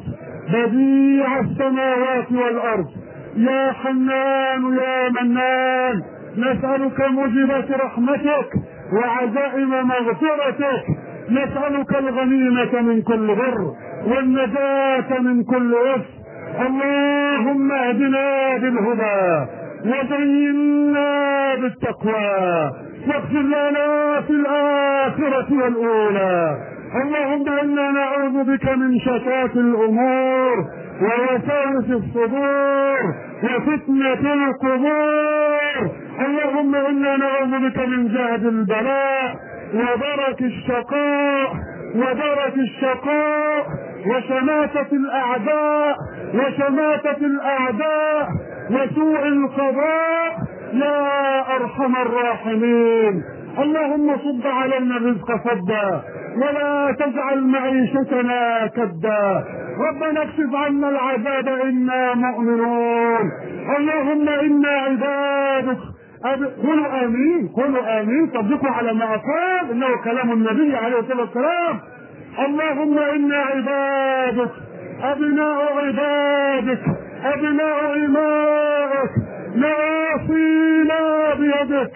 بديع السماوات والأرض يا حنان يا منان نسألك موجبات رحمتك وعزائم مغفرتك نسألك الغنيمة من كل بر والنجاة من كل وفق اللهم اهدنا بالهدى وزينا بالتقوى واغفر لنا في الآخرة والأولى اللهم إنا نعوذ بك من شتات الأمور ووساوس الصدور وفتنة القبور اللهم إنا نعوذ بك من جهد البلاء ودرك الشقاء ودرك الشقاء وشماتة الأعداء وشماتة الأعداء وسوء القضاء يا أرحم الراحمين اللهم صب علينا الرزق صبا ولا تجعل معيشتنا كدا ربنا اكشف عنا العذاب انا مؤمنون اللهم انا عبادك قولوا امين قولوا امين صدقوا على ما اقول انه كلام النبي عليه الصلاه والسلام اللهم انا عبادك ابناء عبادك ابناء امائك نواصينا بيدك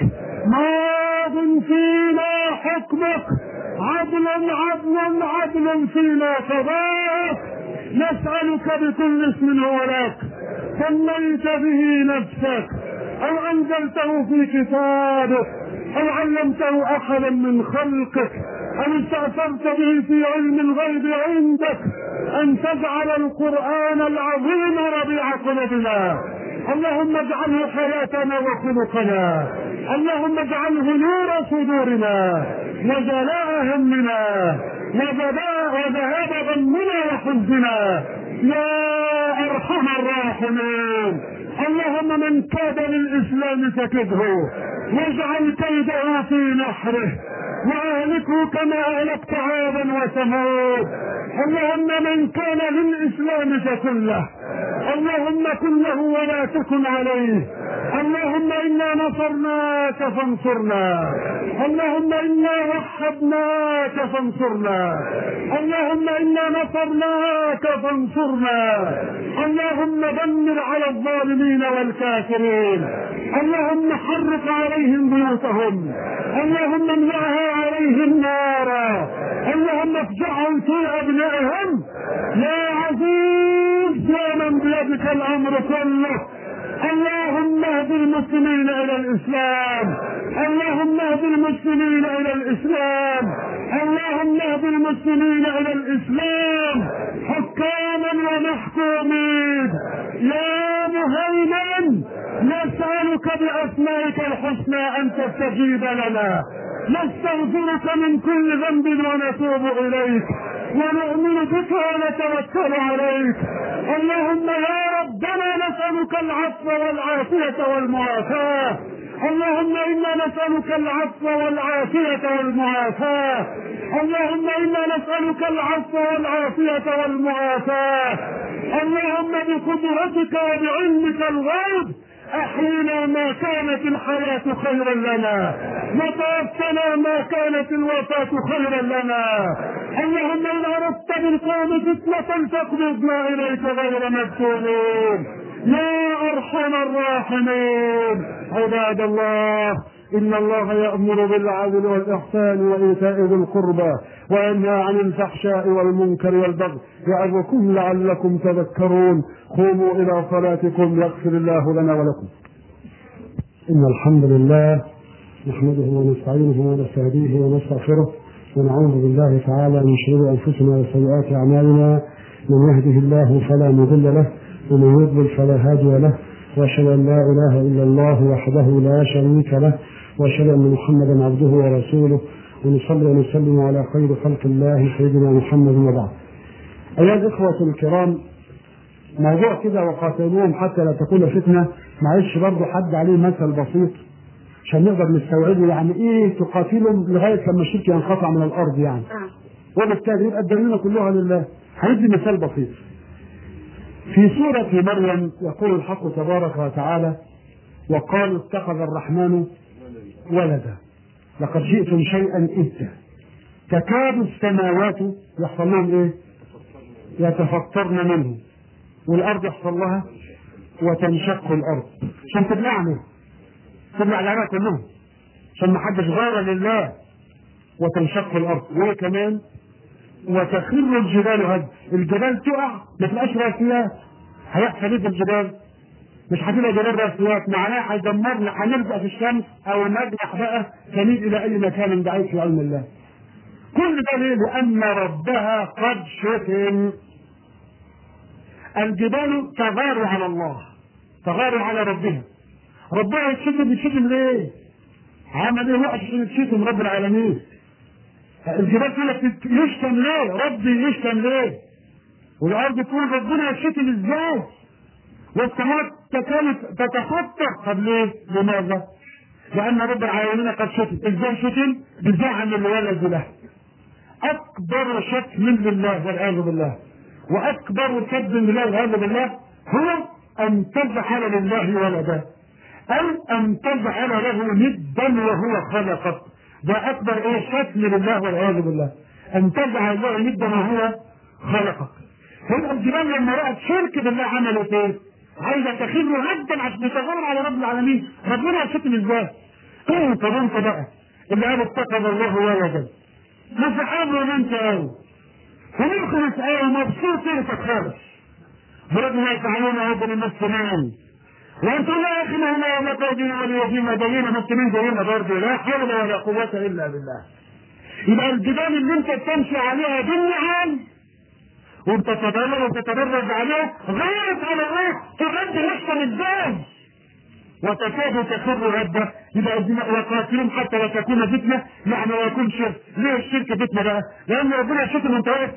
ماض فينا حكمك عدل عدل عدل فينا قضاءك نسألك بكل اسم هو لك سميت به نفسك أو أنزلته في كتابك أو علمته أحدا من خلقك أو استأثرت به في علم الغيب عندك أن تجعل القرآن العظيم ربيع قلوبنا اللهم اجعله حياتنا وخلقنا اللهم اجعله نور صدورنا وجلاء همنا وذهاب غمنا وحزننا يا ارحم الراحمين اللهم من كاد للاسلام فكده واجعل كيده في نحره واهلكه كما اهلكت عادا وثمود اللهم من كان للاسلام فكله اللهم كن له ولا تكن عليه اللهم انا نصرناك فانصرنا اللهم انا وحدناك فانصرنا اللهم انا نصرناك فانصرنا اللهم دمر على الظالمين والكافرين اللهم حرق عليهم بيوتهم اللهم امنعها عليهم نارا اللهم افجعهم في ابنائهم يا عزيز يا من بيدك الامر كله اللهم اهد المسلمين الى الاسلام اللهم اهد المسلمين الى الاسلام اللهم اهد المسلمين الى الاسلام حكاما ومحكومين يا مهيمن نسالك باسمائك الحسنى ان تستجيب لنا نستغفرك من كل ذنب ونتوب اليك ونؤمن بك ونتوكل عليك اللهم يا ربنا نسألك العفو والعافية والمعافاة اللهم انا نسألك العفو والعافية والمعافاة اللهم انا نسألك العفو والعافية والمعافاة اللهم بقدرتك وبعلمك الغيب احينا ما كانت الحياة خيرا لنا وتوفنا ما كانت الوفاة خيرا لنا اللهم ان اردت بالقوم فتنة فاقبضنا اليك غير مفتونين يا ارحم الراحمين عباد الله إن الله يأمر بالعدل والإحسان وإيتاء ذي القربى وينهى عن الفحشاء والمنكر والبغي يعظكم لعلكم تذكرون قوموا إلى صلاتكم يغفر الله لنا ولكم إن الحمد لله نحمده ونستعينه ونستهديه ونستغفره ونعوذ بالله تعالى من شرور أنفسنا وسيئات أعمالنا من يهده الله فلا مضل له ومن يضلل فلا هادي له واشهد ان لا اله الا الله وحده لا شريك له واشهد ان محمدا عبده ورسوله ونصلي ونسلم على خير خلق الله سيدنا محمد وبعد. ايها الاخوه الكرام موضوع كده وقاتلوهم حتى لا تكون فتنه معلش برضه حد عليه مثل بسيط عشان نقدر نستوعبه يعني ايه تقاتلهم لغايه لما الشرك ينقطع من الارض يعني. وبالتالي يبقى الدنيا كلها لله. هندي مثال بسيط. في سورة مريم يقول الحق تبارك وتعالى وقالوا اتخذ الرحمن ولدا لقد جئتم شيئا إدا تكاد السماوات يحصل لهم ايه؟ يتفطرن منه والارض يحصل لها وتنشق الارض عشان تبلعني تبلع العراق كلهم عشان ما حدش غير لله وتنشق الارض وايه كمان وتخر الجبال هد الجبال تقع ما تبقاش راسيات هيحصل ايه في الجبال مش هتبقى جبال راسيات معناها هيدمرنا هنلقى في الشمس او نجرح بقى سنيد الى اي مكان بعيد في علم الله كل ده ليه؟ لان ربها قد شتم الجبال تغار على الله تغار على ربها ربنا يتشتم يتشتم ليه؟ عمل ايه وحش عشان يتشتم رب العالمين الجبال تقول لك يشتم ليه؟ ربي يشتم ليه؟ والارض تقول ربنا يشتم ازاي؟ والسماوات كانت تتخطى طب ليه؟ لماذا؟ لأن رب العالمين قد شتم، ازاي شتم؟ بزعم الولد له. أكبر شتم لله والعياذ بالله. وأكبر سب لله والعياذ بالله هو أن تجعل لله ولدا. أو أن تجعل له ندا وهو خلقك. ده أكبر إيه شتم لله والعياذ بالله. أن تجعل له ندا وهو خلقك. هنا الجبال لما رأت شرك بالله عملت إيه؟ عايزه تخيل جدا عشان تتغير على رب العالمين ربنا يشتم ازاي انت انت بقى اللي قال اتخذ الله ولدا مفحام له انت قوي ونخلص ايه مبسوط انت خالص ربنا يفعلون هذا للمسلمين وانتم لا يا اخي ما هو لا تهدين ولا يهدين دينا مسلمين زينا برضه لا حول ولا قوه الا بالله يبقى الجبال اللي انت بتمشي عليها بالنعام وبتتدرج وتتدرج عليه غيرت على الله ترد نفسها ازاي وتكاد تخر رده يبقى الدماء وقاتلهم حتى لا تكون فتنه يعني لا يكون شرك ليه الشرك فتنه بقى؟ لان ربنا شتم انت واقف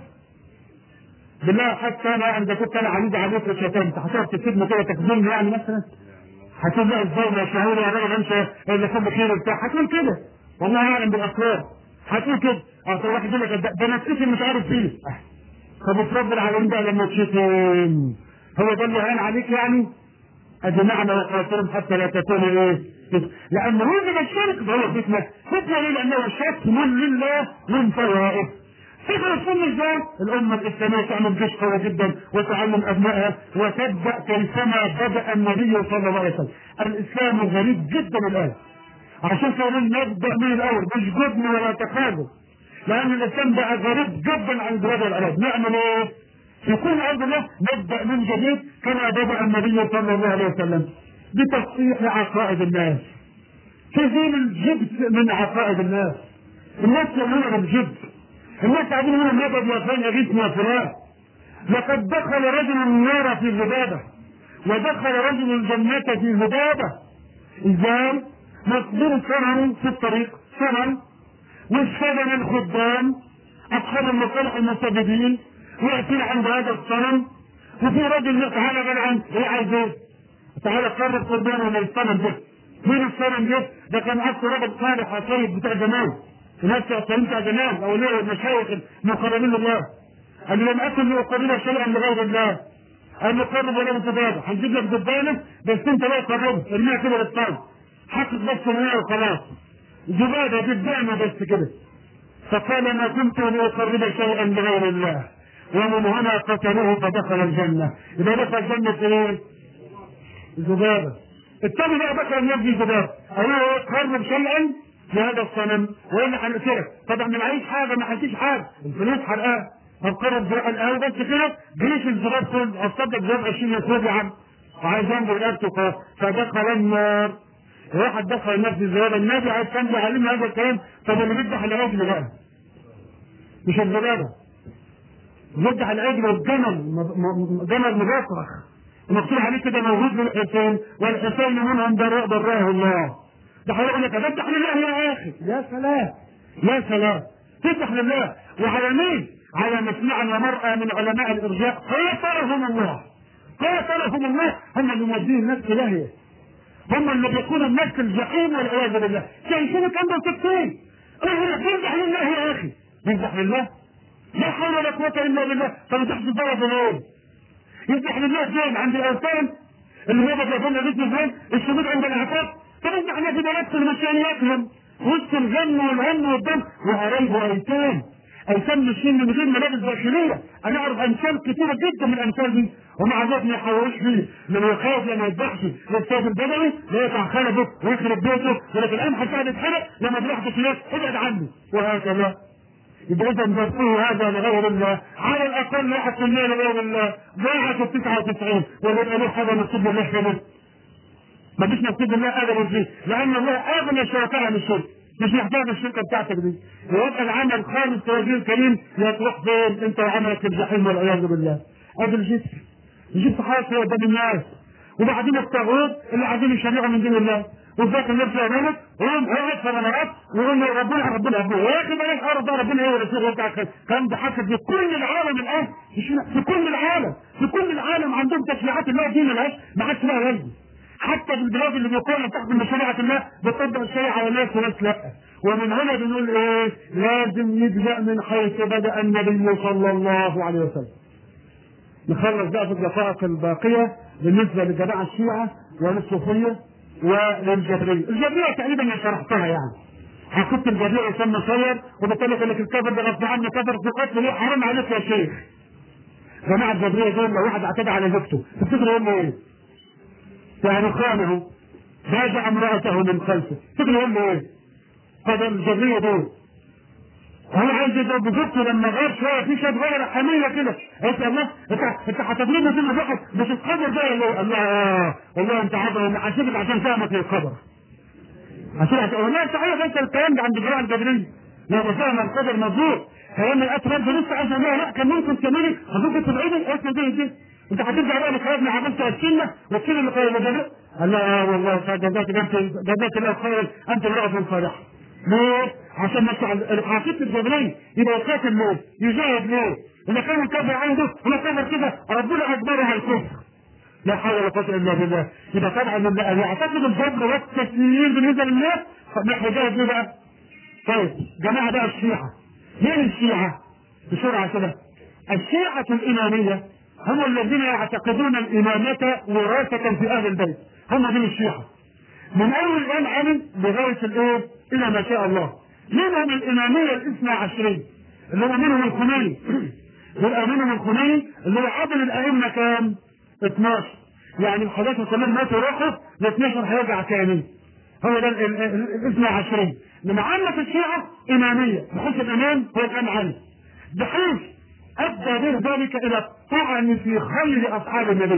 بالله حتى انا يعني اذا كنت انا عنيد عليك وشتمت هتقعد تكتبني كده تكذبني يعني مثلا هتقول لا ازاي يا شهور يا راجل انت اللي كان بخير وبتاع هتقول كده والله اعلم بالاخبار هتقول كده اه واحد يقول لك ده ده نفسي مش عارف فيه طب رب العالمين بقى لما تشتم هو ده اللي هان عليك يعني؟ ادي معنى وقاتلهم حتى لا تكون ايه؟ لان وجد الشرك فهو فتنه، فتنه ليه؟ لانه شتم لله من فوائد. فكرة السنة ازاي؟ الأمة الإسلامية تعمل جيش قوي جدا وتعلم أبنائها وتبدأ كيفما بدأ النبي صلى الله عليه وسلم. الإسلام غريب جدا الآن. عشان كده نبدأ من الأول مش جبن ولا تخاذل. لأن الإسلام بقى غريب جدا عن بلاد العرب، نعمل إيه؟ في كل أرض الله نبدأ من جديد كما بدأ النبي صلى الله عليه وسلم بتصحيح عقائد الناس. تزيل الجبت من عقائد الناس. الناس يؤمنون بالجبت. الناس قاعدين يقولوا مدد يا فلان يغيثنا يا فلان. لقد دخل رجل النار في ذبابة ودخل رجل الجنة في ذبابة. إزاي؟ مصدر ثمن في الطريق ثمن والسجن الخدام اصحاب المصالح المسددين وياتي عند هذا الصنم وفي رجل تعالى قال عن ايه عايز ايه؟ تعالى قرب قربان من الصنم ده مين الصنم ده؟ ده كان اصل رجل صالح طيب بتاع زمان الناس الصالحين بتاع زمان او اللي المشايخ المقربين لله قال لم اكن لاقرب شيئا لغير الله قال له قرب ولا متبادل هنجيب لك دبانه بس انت لا تقرب ارميها كده للطرد حقق بس المياه وخلاص ذبابة قدامه بس كده فقال ما كنت لأقرب شيئا لغير الله ومن هنا قتلوه فدخل الجنة إذا دخل الجنة إيه؟ ذبابة الثاني بقى دخل النبي ذبابة قالوا له قرب شيئا لهذا الصنم وإلا هنقتلك طبعا ما معيش حاجة ما حدش حاجة الفلوس حرقاها طب قرب الآن بس كده جيش الذباب كله أصدق ذباب 20 يا عم وعايز ينظر الأرض فدخل النار واحد دخل الناس في الزبابه النبي عايز كان بيعلمنا هذا الكلام طب اللي بيذبح العجل بقى مش الزبابه بيذبح العجل والجمل جمل مبصرخ مكتوب عليه كده موجود للحسين والحسين منهم براه الله ده هيقول لك اذبح لله يا اخي يا سلام يا سلام تذبح لله وعلى مين؟ على مسمع ومرأة من علماء الإرجاء قاتلهم الله قاتلهم الله هم اللي مودين الناس في داهية هم اللي بيكونوا الناس في الجحيم والعياذ بالله شايفين كم سكتين اهلا بيمدح لله يا اخي بيمدح لله لا حول ولا قوة الا بالله طب تحت الضرب فين؟ يمدح لله فين؟ عند الاوثان اللي هو بيقول اسمه فين؟ الشهود عند العقاب طب يمدح لله في بلدكم المشانياتهم وسط الغم والهم والدم وقرايب وايتام ايتام ماشيين من غير ملابس داخليه انا اعرف امثال كثيره جدا من الامثال دي ومع ذلك ما يحولوش فيه من يخاف لما يذبحش للسيد البدوي لا يقع خلفه ويخرب بيته ولكن الان حتى يتحرق لما ذبحت فلان ابعد عنه وهكذا يبقى اذا ذبحوه هذا لغير الله على الاقل واحد في المية لغير الله ضاعت ال 99 ويبقى له حاجه نصيب الله كده ما فيش نصيب الله ابدا فيه لان الله اغنى شركاء عن الشرك مش محتاج الشركه بتاعتك دي ويبقى العمل خالص توجيه الكريم يا تروح فين انت وعملك الجحيم والعياذ بالله ادي الجسم الجسم حاصل قدام الناس وبعدين الطاغوت اللي عايزين يشرعوا من دين الله وذاك النبي يعمله ويقوم قاعد في رمضان ويقول له ربنا ربنا ربنا يا اخي بلاش ارض ربنا ايه ورسوله وبتاع كان ده حاصل في كل العالم الان مش في كل العالم في كل العالم عندهم تشريعات الله دي ملهاش ما حدش لها وزن حتى في البلاد اللي بيقولوا تحكم بشريعه الله بتطبق الشريعه وناس وناس لا ومن هنا بنقول ايه لازم يبدا من حيث بدا النبي صلى الله عليه وسلم نخلص بقى في الدقائق الباقيه بالنسبه لجماعه الشيعه وللصوفيه وللجبريه، الجبريه تقريبا انا شرحتها يعني. حكمت الجبريه يسمى صير وبالتالي يقول لك الكفر ده غصب عنه كفر في قتل ليه حرام عليك يا شيخ. جماعه الجبريه دول لو واحد اعتدى على زوجته تفتكروا هم ايه؟ يعني خانه باجع امرأته من خلفه تفتكروا هم ايه؟ هذا الجبريه دول هو عايز يضرب زوجته لما غير شويه في شويه غير حميه كده قلت الله انت انت هتضربه في الواحد مش الخبر ده ولا الله آه والله انت عارف انا هسيبك عشان فاهمك الخبر هسيبك والله صحيح انت الكلام ده عند الجماعه الجبريه لا فاهم القدر مظبوط كلام الاتراك ده لسه عايز اقول لا كان ممكن كمان حضرتك تبعدي اسمع دي دي انت هترجع بقى لكلامنا عملت السنه والسنه اللي قال الجبريه قال لا اه والله جزاك انت جزاك الله خير انت امراه صالحه ليه؟ عشان مثلا العقيدة الجبرية يبقى يقاتل ليه؟ يجاهد ليه؟ إذا كان الكفر عنده ولا كفر كده ربنا أجبره على الكفر. لا حول ولا قوة إلا بالله. يبقى طبعا اللي يعتقد الجبر والتسليم بالنسبة لله نحن يجاهد ليه بقى؟ طيب جماعة بقى الشيعة. مين الشيعة؟ بسرعة كده. الشيعة الإمامية هم الذين يعتقدون الإمامة وراثة في أهل البيت. هم دول الشيعة. من اول الان علم لغايه الايه؟ الى ما شاء الله. منهم الاماميه الاثنى عشريه اللي هو منهم الخميني. يبقى منهم الخميني اللي هو عدد الائمه كام؟ 12. يعني الحداثه كلهم ماتوا راحوا ل 12 هيرجع تاني. هو ده الاثنى عشريه. انما عامه الشيعه اماميه بحيث الامام هو الامام علي. بحيث ادى به ذلك الى الطعن في خير اصحاب النبي.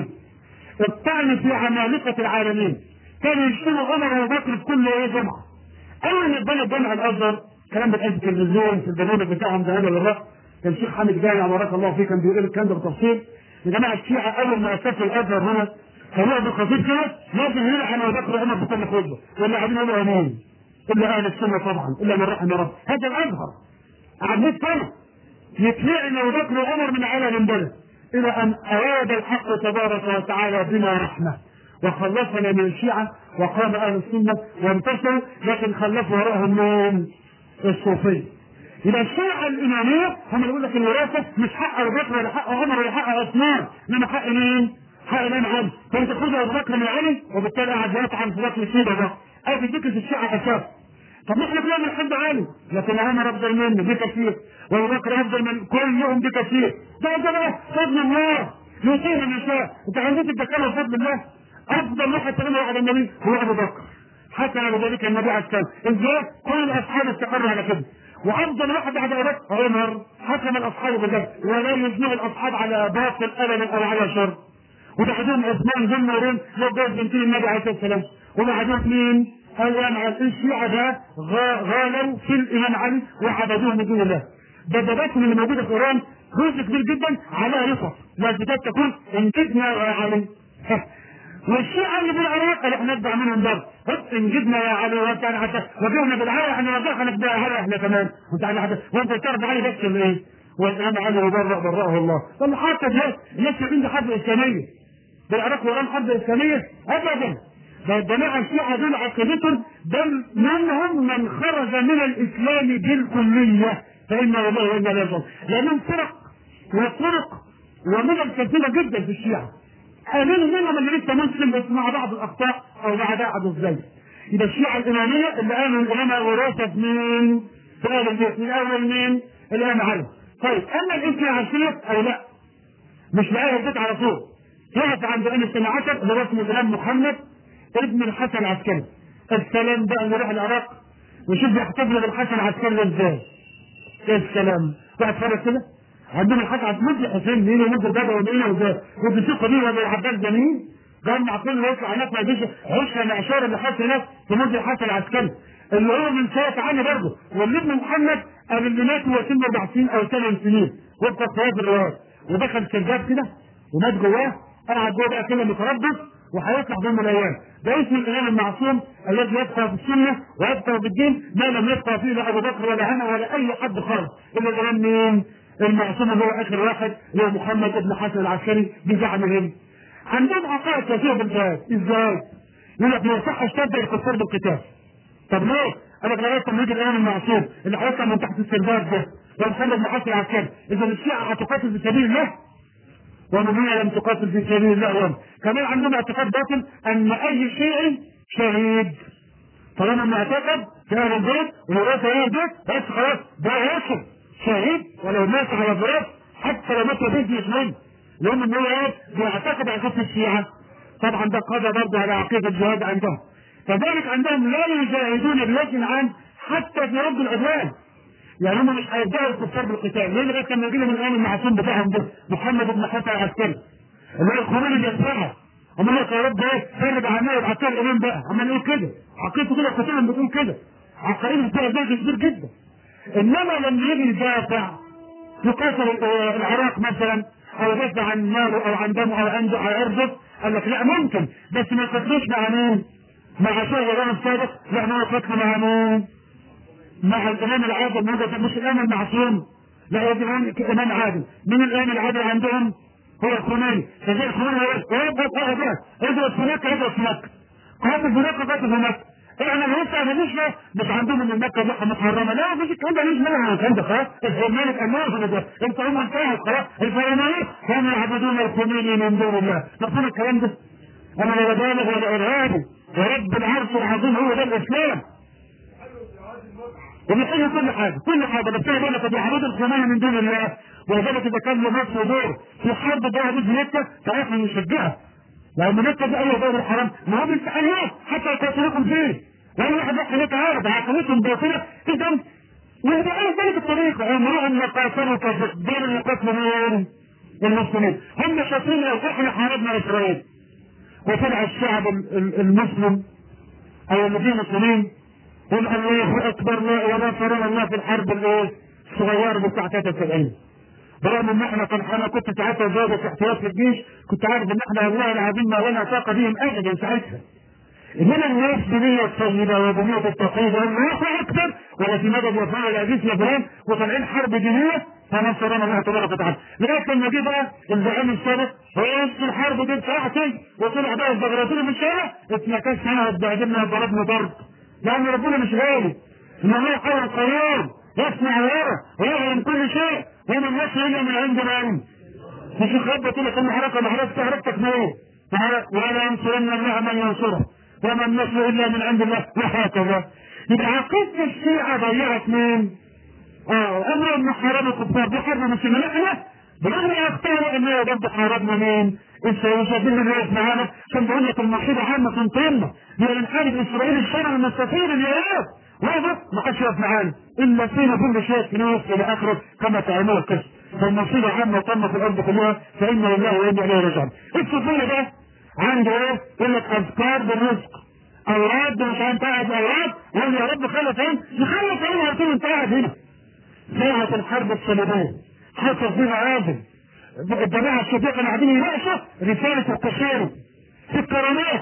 الطعن في عمالقه العالمين. كانوا يشتموا عمر وابو بكر في كل ايه جمعه. اول ما اتبنى الجامع الازهر الكلام ده كان في التلفزيون في البرنامج بتاعهم ذهاب للرأس كان الشيخ حامد جامع بارك الله فيه كان بيقول الكلام ده بتفصيل يا جماعه الشيعه اول ما اسسوا الازهر هنا قالوا بالخطيب كده لازم يلعن ابو بكر وعمر في كل خطبه ولا قاعدين يقولوا امين الا اهل السنه طبعا الا من رحم رب هذا الازهر قعد 100 سنه يتلعن ابو بكر وعمر من على منبره الى ان اراد الحق تبارك وتعالى بنا رحمه وخلصنا من الشيعة وقام أهل السنة وانتصروا لكن خلفوا وراءهم من الصوفية. يبقى الشيعة الإمامية هم اللي يقول لك الوراثة مش حق أبو بكر ولا حق عمر ولا حق عثمان إنما حق مين؟ حق الإمام علي. فأنت تاخد أبو بكر من علي وبالتالي قاعد يطعن في بكر السيدة ده. أدي ذكر في الشيعة أساس. طب احنا بنعمل حد عالي لكن عمر افضل منه بكثير وابو بكر افضل من كلهم بكثير ده ده بقى فضل الله يطيع من يشاء انت عندك تتكلم فضل الله افضل واحد تقول على النبي هو ابو بكر حتى على ذلك النبي عليه السلام ازاي كل الاصحاب استقروا على كده وافضل واحد بعد ابو بكر عمر حكم الاصحاب بذلك ولا يجمع الاصحاب على باطل ابدا او على شر وبعدين عثمان ذو النورين لجوز بنتين النبي عليه الصلاه والسلام وبعدين مين؟ ايام على الشيعة ده غالوا في الامام علي وعبدوه من دون الله دباباتهم اللي موجوده في ايران جزء كبير جدا على رفق لازم تكون انجزنا يا علي والشيعة اللي بالعراق قالوا احنا نتبع منهم برضه هب انجدنا يا علي وانت انا حتى وجهنا بالعراق احنا رجعنا نتبع هلا احنا كمان وانت انا حتى وانت تعرف علي بس ايه والامام علي يبرأ برأه الله طب حتى ده الناس عندي حرب اسلاميه بالعراق وايران حرب اسلاميه ابدا ده الجماعه الشيعه دول عقيدتهم بل منهم من خرج من الاسلام بالكليه فانا والله وانا لا يظن لانهم فرق وطرق ومدن كثيره جدا في الشيعه قليل منهم اللي لسه مسلم بس مع بعض الاخطاء او مع بعض الزي يبقى الشيعه الاماميه اللي قالوا الامامه وراثه مين؟ في اهل البيت من اول مين؟ الامام علي طيب اما الاثنى عشريه او لا مش لاهل البيت على طول يقف عند الامام الثاني عشر اللي هو اسمه الامام محمد ابن الحسن العسكري السلام بقى نروح العراق وشوف بيحتفلوا بالحسن العسكري ازاي ايه السلام بقى اتفرج كده عندهم الحسن عسكري مد حسين مين ومد بابا ومين وده وبيشوف قبيله ولا العباس ده مين جمع كل يطلع هناك ما يجيش عشرة معشار اللي حصل هناك في مدة الحرس العسكري اللي هو من سنة عني برضه واللي ابن محمد قال اللي مات هو سن اربع سنين او ثمان سنين وفق الصواب الروايات ودخل سرداب كده ومات جواه قعد جوه بقى كده متربص وهيطلع في يوم من الايام ده اسم الامام المعصوم الذي يبقى في السنه ويبقى في الدين ما لم يبقى فيه لا ابو بكر ولا انا ولا اي حد خالص الا الامام مين؟ المعصوم اللي هو اخر واحد اللي هو محمد بن حسن العسكري بزعمهم عندهم عقائد كثيره بالجهاد ازاي؟ يقول لك ما يصحش تبدا الكفار بالقتال طب ليه؟ انا لغايه لما يجي الامام المعصوم اللي هيطلع من تحت السرداب ده ومحمد بن حسن العسكري اذا الشيعه هتقاتل في سبيل الله ومن لم تقاتل في سبيل الله يوم كمان عندهم اعتقاد باطل ان اي شيء شهيد طالما ما اعتقد في اهل البيت ومرات اهل البيت بس خلاص ده يوصل شهيد ولو مات على الفراش حتى لو مات بيت يسلم لان ان هو ايه بيعتقد عقيده الشيعه طبعا ده قضى برضه على عقيده الجهاد عندهم كذلك عندهم لا يجاهدون بوجه عام حتى في رد العدوان يعني هم مش هيبداوا الكفار بالقتال ليه لغايه لما يجي لهم الان المعصوم بتاعهم ده محمد بن حسن العسكري اللي هو الخميني اللي يدفعها هم لك يا رب ايه فرد عنها وبعتها الامام بقى هم نقول كده عقيدته كده قتالهم بتقول كده عقائدهم فيها زوج كبير جدا انما لما يجي يدافع يقاتل العراق مثلا او يدافع عن ماله او عن دمه او عنده او عرضه قال لك لا ممكن بس ما يقتلوش مع مين؟ مع شيخ السابق لا ما يقتل مع مين؟ مع الامام العادل موجود مش الامام المعصوم لا يجب امام عادل من الامام العادل عندهم هو الخميني فزي الخميني هو يضرب واحد اضرب في مكه اضرب في مكه قاتل في مكه قاتل في مكه احنا لسه مفيش مش عندهم ان مكه دي محرمه لا مفيش الكلام ده مش منها الكلام ده خلاص الملك امام ده انت هم انتهت خلاص الفرعونيه كانوا يعبدون الخميني من دون الله مفهوم الكلام ده انا لا بالغ ولا ارهابي ورب العرش العظيم هو ده الاسلام وبيحل كل حاجه كل حاجه بس انا بقول لك بيعبد الخمانه من دون الله ولذلك اذا كان له مصر دور في حرب ضد مكه فاحنا نشجعها لان مكه دي اي دور الحرام ما هو بالتحريات حتى يقاتلوكم فيه ولا واحد يروح هناك عارف عقلتهم باطله اذا وهذا اي ذلك الطريقه عمرهم ما قاتلوا دور اللي قتلوا مين؟ المسلمين هم شايفين لو احنا حاربنا اسرائيل وطلع الشعب المسلم او الذين مسلمين قل الله اكبر لا ونصرنا الله في الحرب الايه؟ الصغيره بتاع 73 برغم ان احنا كان انا كنت ساعتها ضابط احتياط في الجيش كنت عارف ان احنا والله العظيم ما لنا طاقه بهم ابدا ساعتها انما الناس بنية طيبة وبنية التوحيد الله اكبر ولا في مدد وفاء العزيز لفلان وطالعين حرب دينية فنصرنا الله تبارك وتعالى لغاية لما جه بقى الزعيم السابق وسط الحرب دي بتاعتي وطلع بقى البغراتين في الشارع اتنكش انا اتبهدلنا وضربنا ضرب لأن ربنا مش غالي إن الله قوي القيوم يسمع ويرى ويعلم كل شيء وما النصر إلا من عند من مش يخبط لك إن حركة محركة حركتك موت ولا ينصرن الله من ينصره وما النصر إلا من عند الله وهكذا يبقى عقيدة الشيعة ضيعت مين؟ اه أمر إن حرام الكفار دي حرب المسلمين احنا برغم اختاروا ان هي برضه حاربنا مين؟ السياسيين اللي واقف معانا عشان بقول لك المصيبه عامه تامه هي الانحراف الاسرائيلي الشرعي المستطيل اليهود واضح ما حدش يقف معانا الا فينا كل شيء في نص الى اخره كما تعلمون القصه فالمصيبه عامه تامه في الارض كلها فانا لله وانا اليه راجعون الصوفيه ده عنده ايه؟ يقول لك اذكار بالرزق اوراد مش انت قاعد اوراد يقول يا رب خلص ايه؟ يخلص ايه قلت له انت قاعد هنا ساعة الحرب الصليبية حصل فيها عادل الجماعة الشباب كانوا قاعدين يناقشوا رسالة القشيري في الكرامات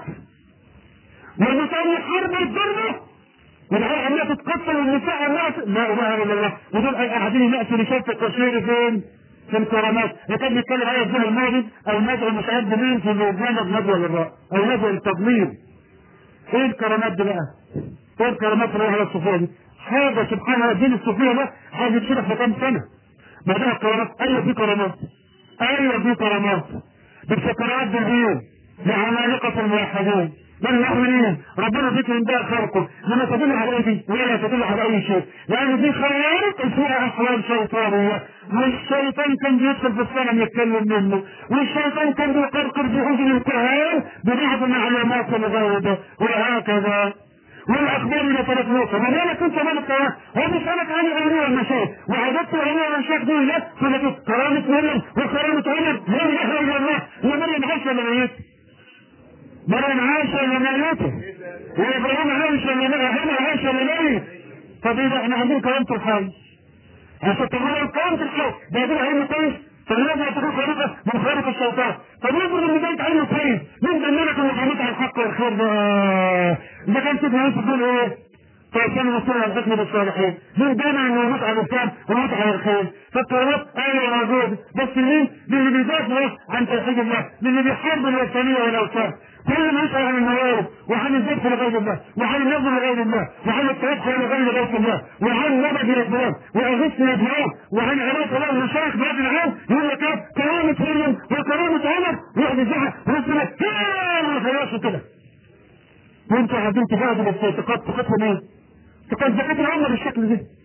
والنساء حرب الضربة والعيال عمالة تتقتل والنساء عمالة لا اله الا الله ودول قاعدين يناقشوا رسالة القشيري فين؟ في الكرامات اللي كان بيتكلم عليها الجيل الماضي او ندعو مش عارف مين في برنامج ندوة للرأي او ندوة للتضليل ايه الكرامات دي بقى؟ ايه الكرامات اللي على الصوفية دي؟ حاجة سبحان الله الدين الصوفية ده حاجة كده في كام سنة بعدها الكرامات ايوه في كرامات ايوه في كرامات بس كرامات بالدين لعمالقة الموحدين للمؤمنين ربنا ذكر بها خلقه لما تدل على ايدي ولا تدل على اي شيء لان دي خوارق فيها احوال شيطانيه والشيطان كان بيدخل في الصنم يتكلم منه والشيطان كان بيقرقر في اذن الكهان ببعض المعلومات الغائبه وهكذا والاخبار اللي تلفوك ما بالك انت مالك هو بيسالك عن اولياء المشايخ وعددت اولياء المشايخ دول لا تقول لك كرامه مريم وكرامه عمر لا اله الا الله هي مريم عايشه ولا ميت مريم عايشه لميته وابراهيم عايشه لميته عايشه لميت طب ايه ده احنا عايزين كرامه الحي عشان تقول كرامه الحي ده دي علم كويس فلازم تكون خارقه من خارق الشيطان طب افرض ان ده علم كويس مين ضمنك ان محمد على الحق والخير ده ما كان سيدنا يوسف يقول ايه فكان الرسول على الحكم بالصالحين من دون انه يموت على الاسلام ويموت على الخير فالكرامات ايوه موجود بس مين؟ للي بيدافع عن توحيد الله للي بيحارب الوثنيه والاوثان كل ما يسأل عن الموارد وعن الذبح لغير الله وعن النظر لغير الله وعن التوكل لغير بيت الله وعن نبذ الاسلام واغث الاسلام وعن علاقه الله المشايخ بعد العام يقول لك ايه كرامه مريم وكرامه عمر واحد يزعق ورسمه ما خلاص كده وانتوا قاعدين تجاهدوا بس اعتقاد تقاتلوا مين؟ تقاتل زكاه العمر بالشكل ده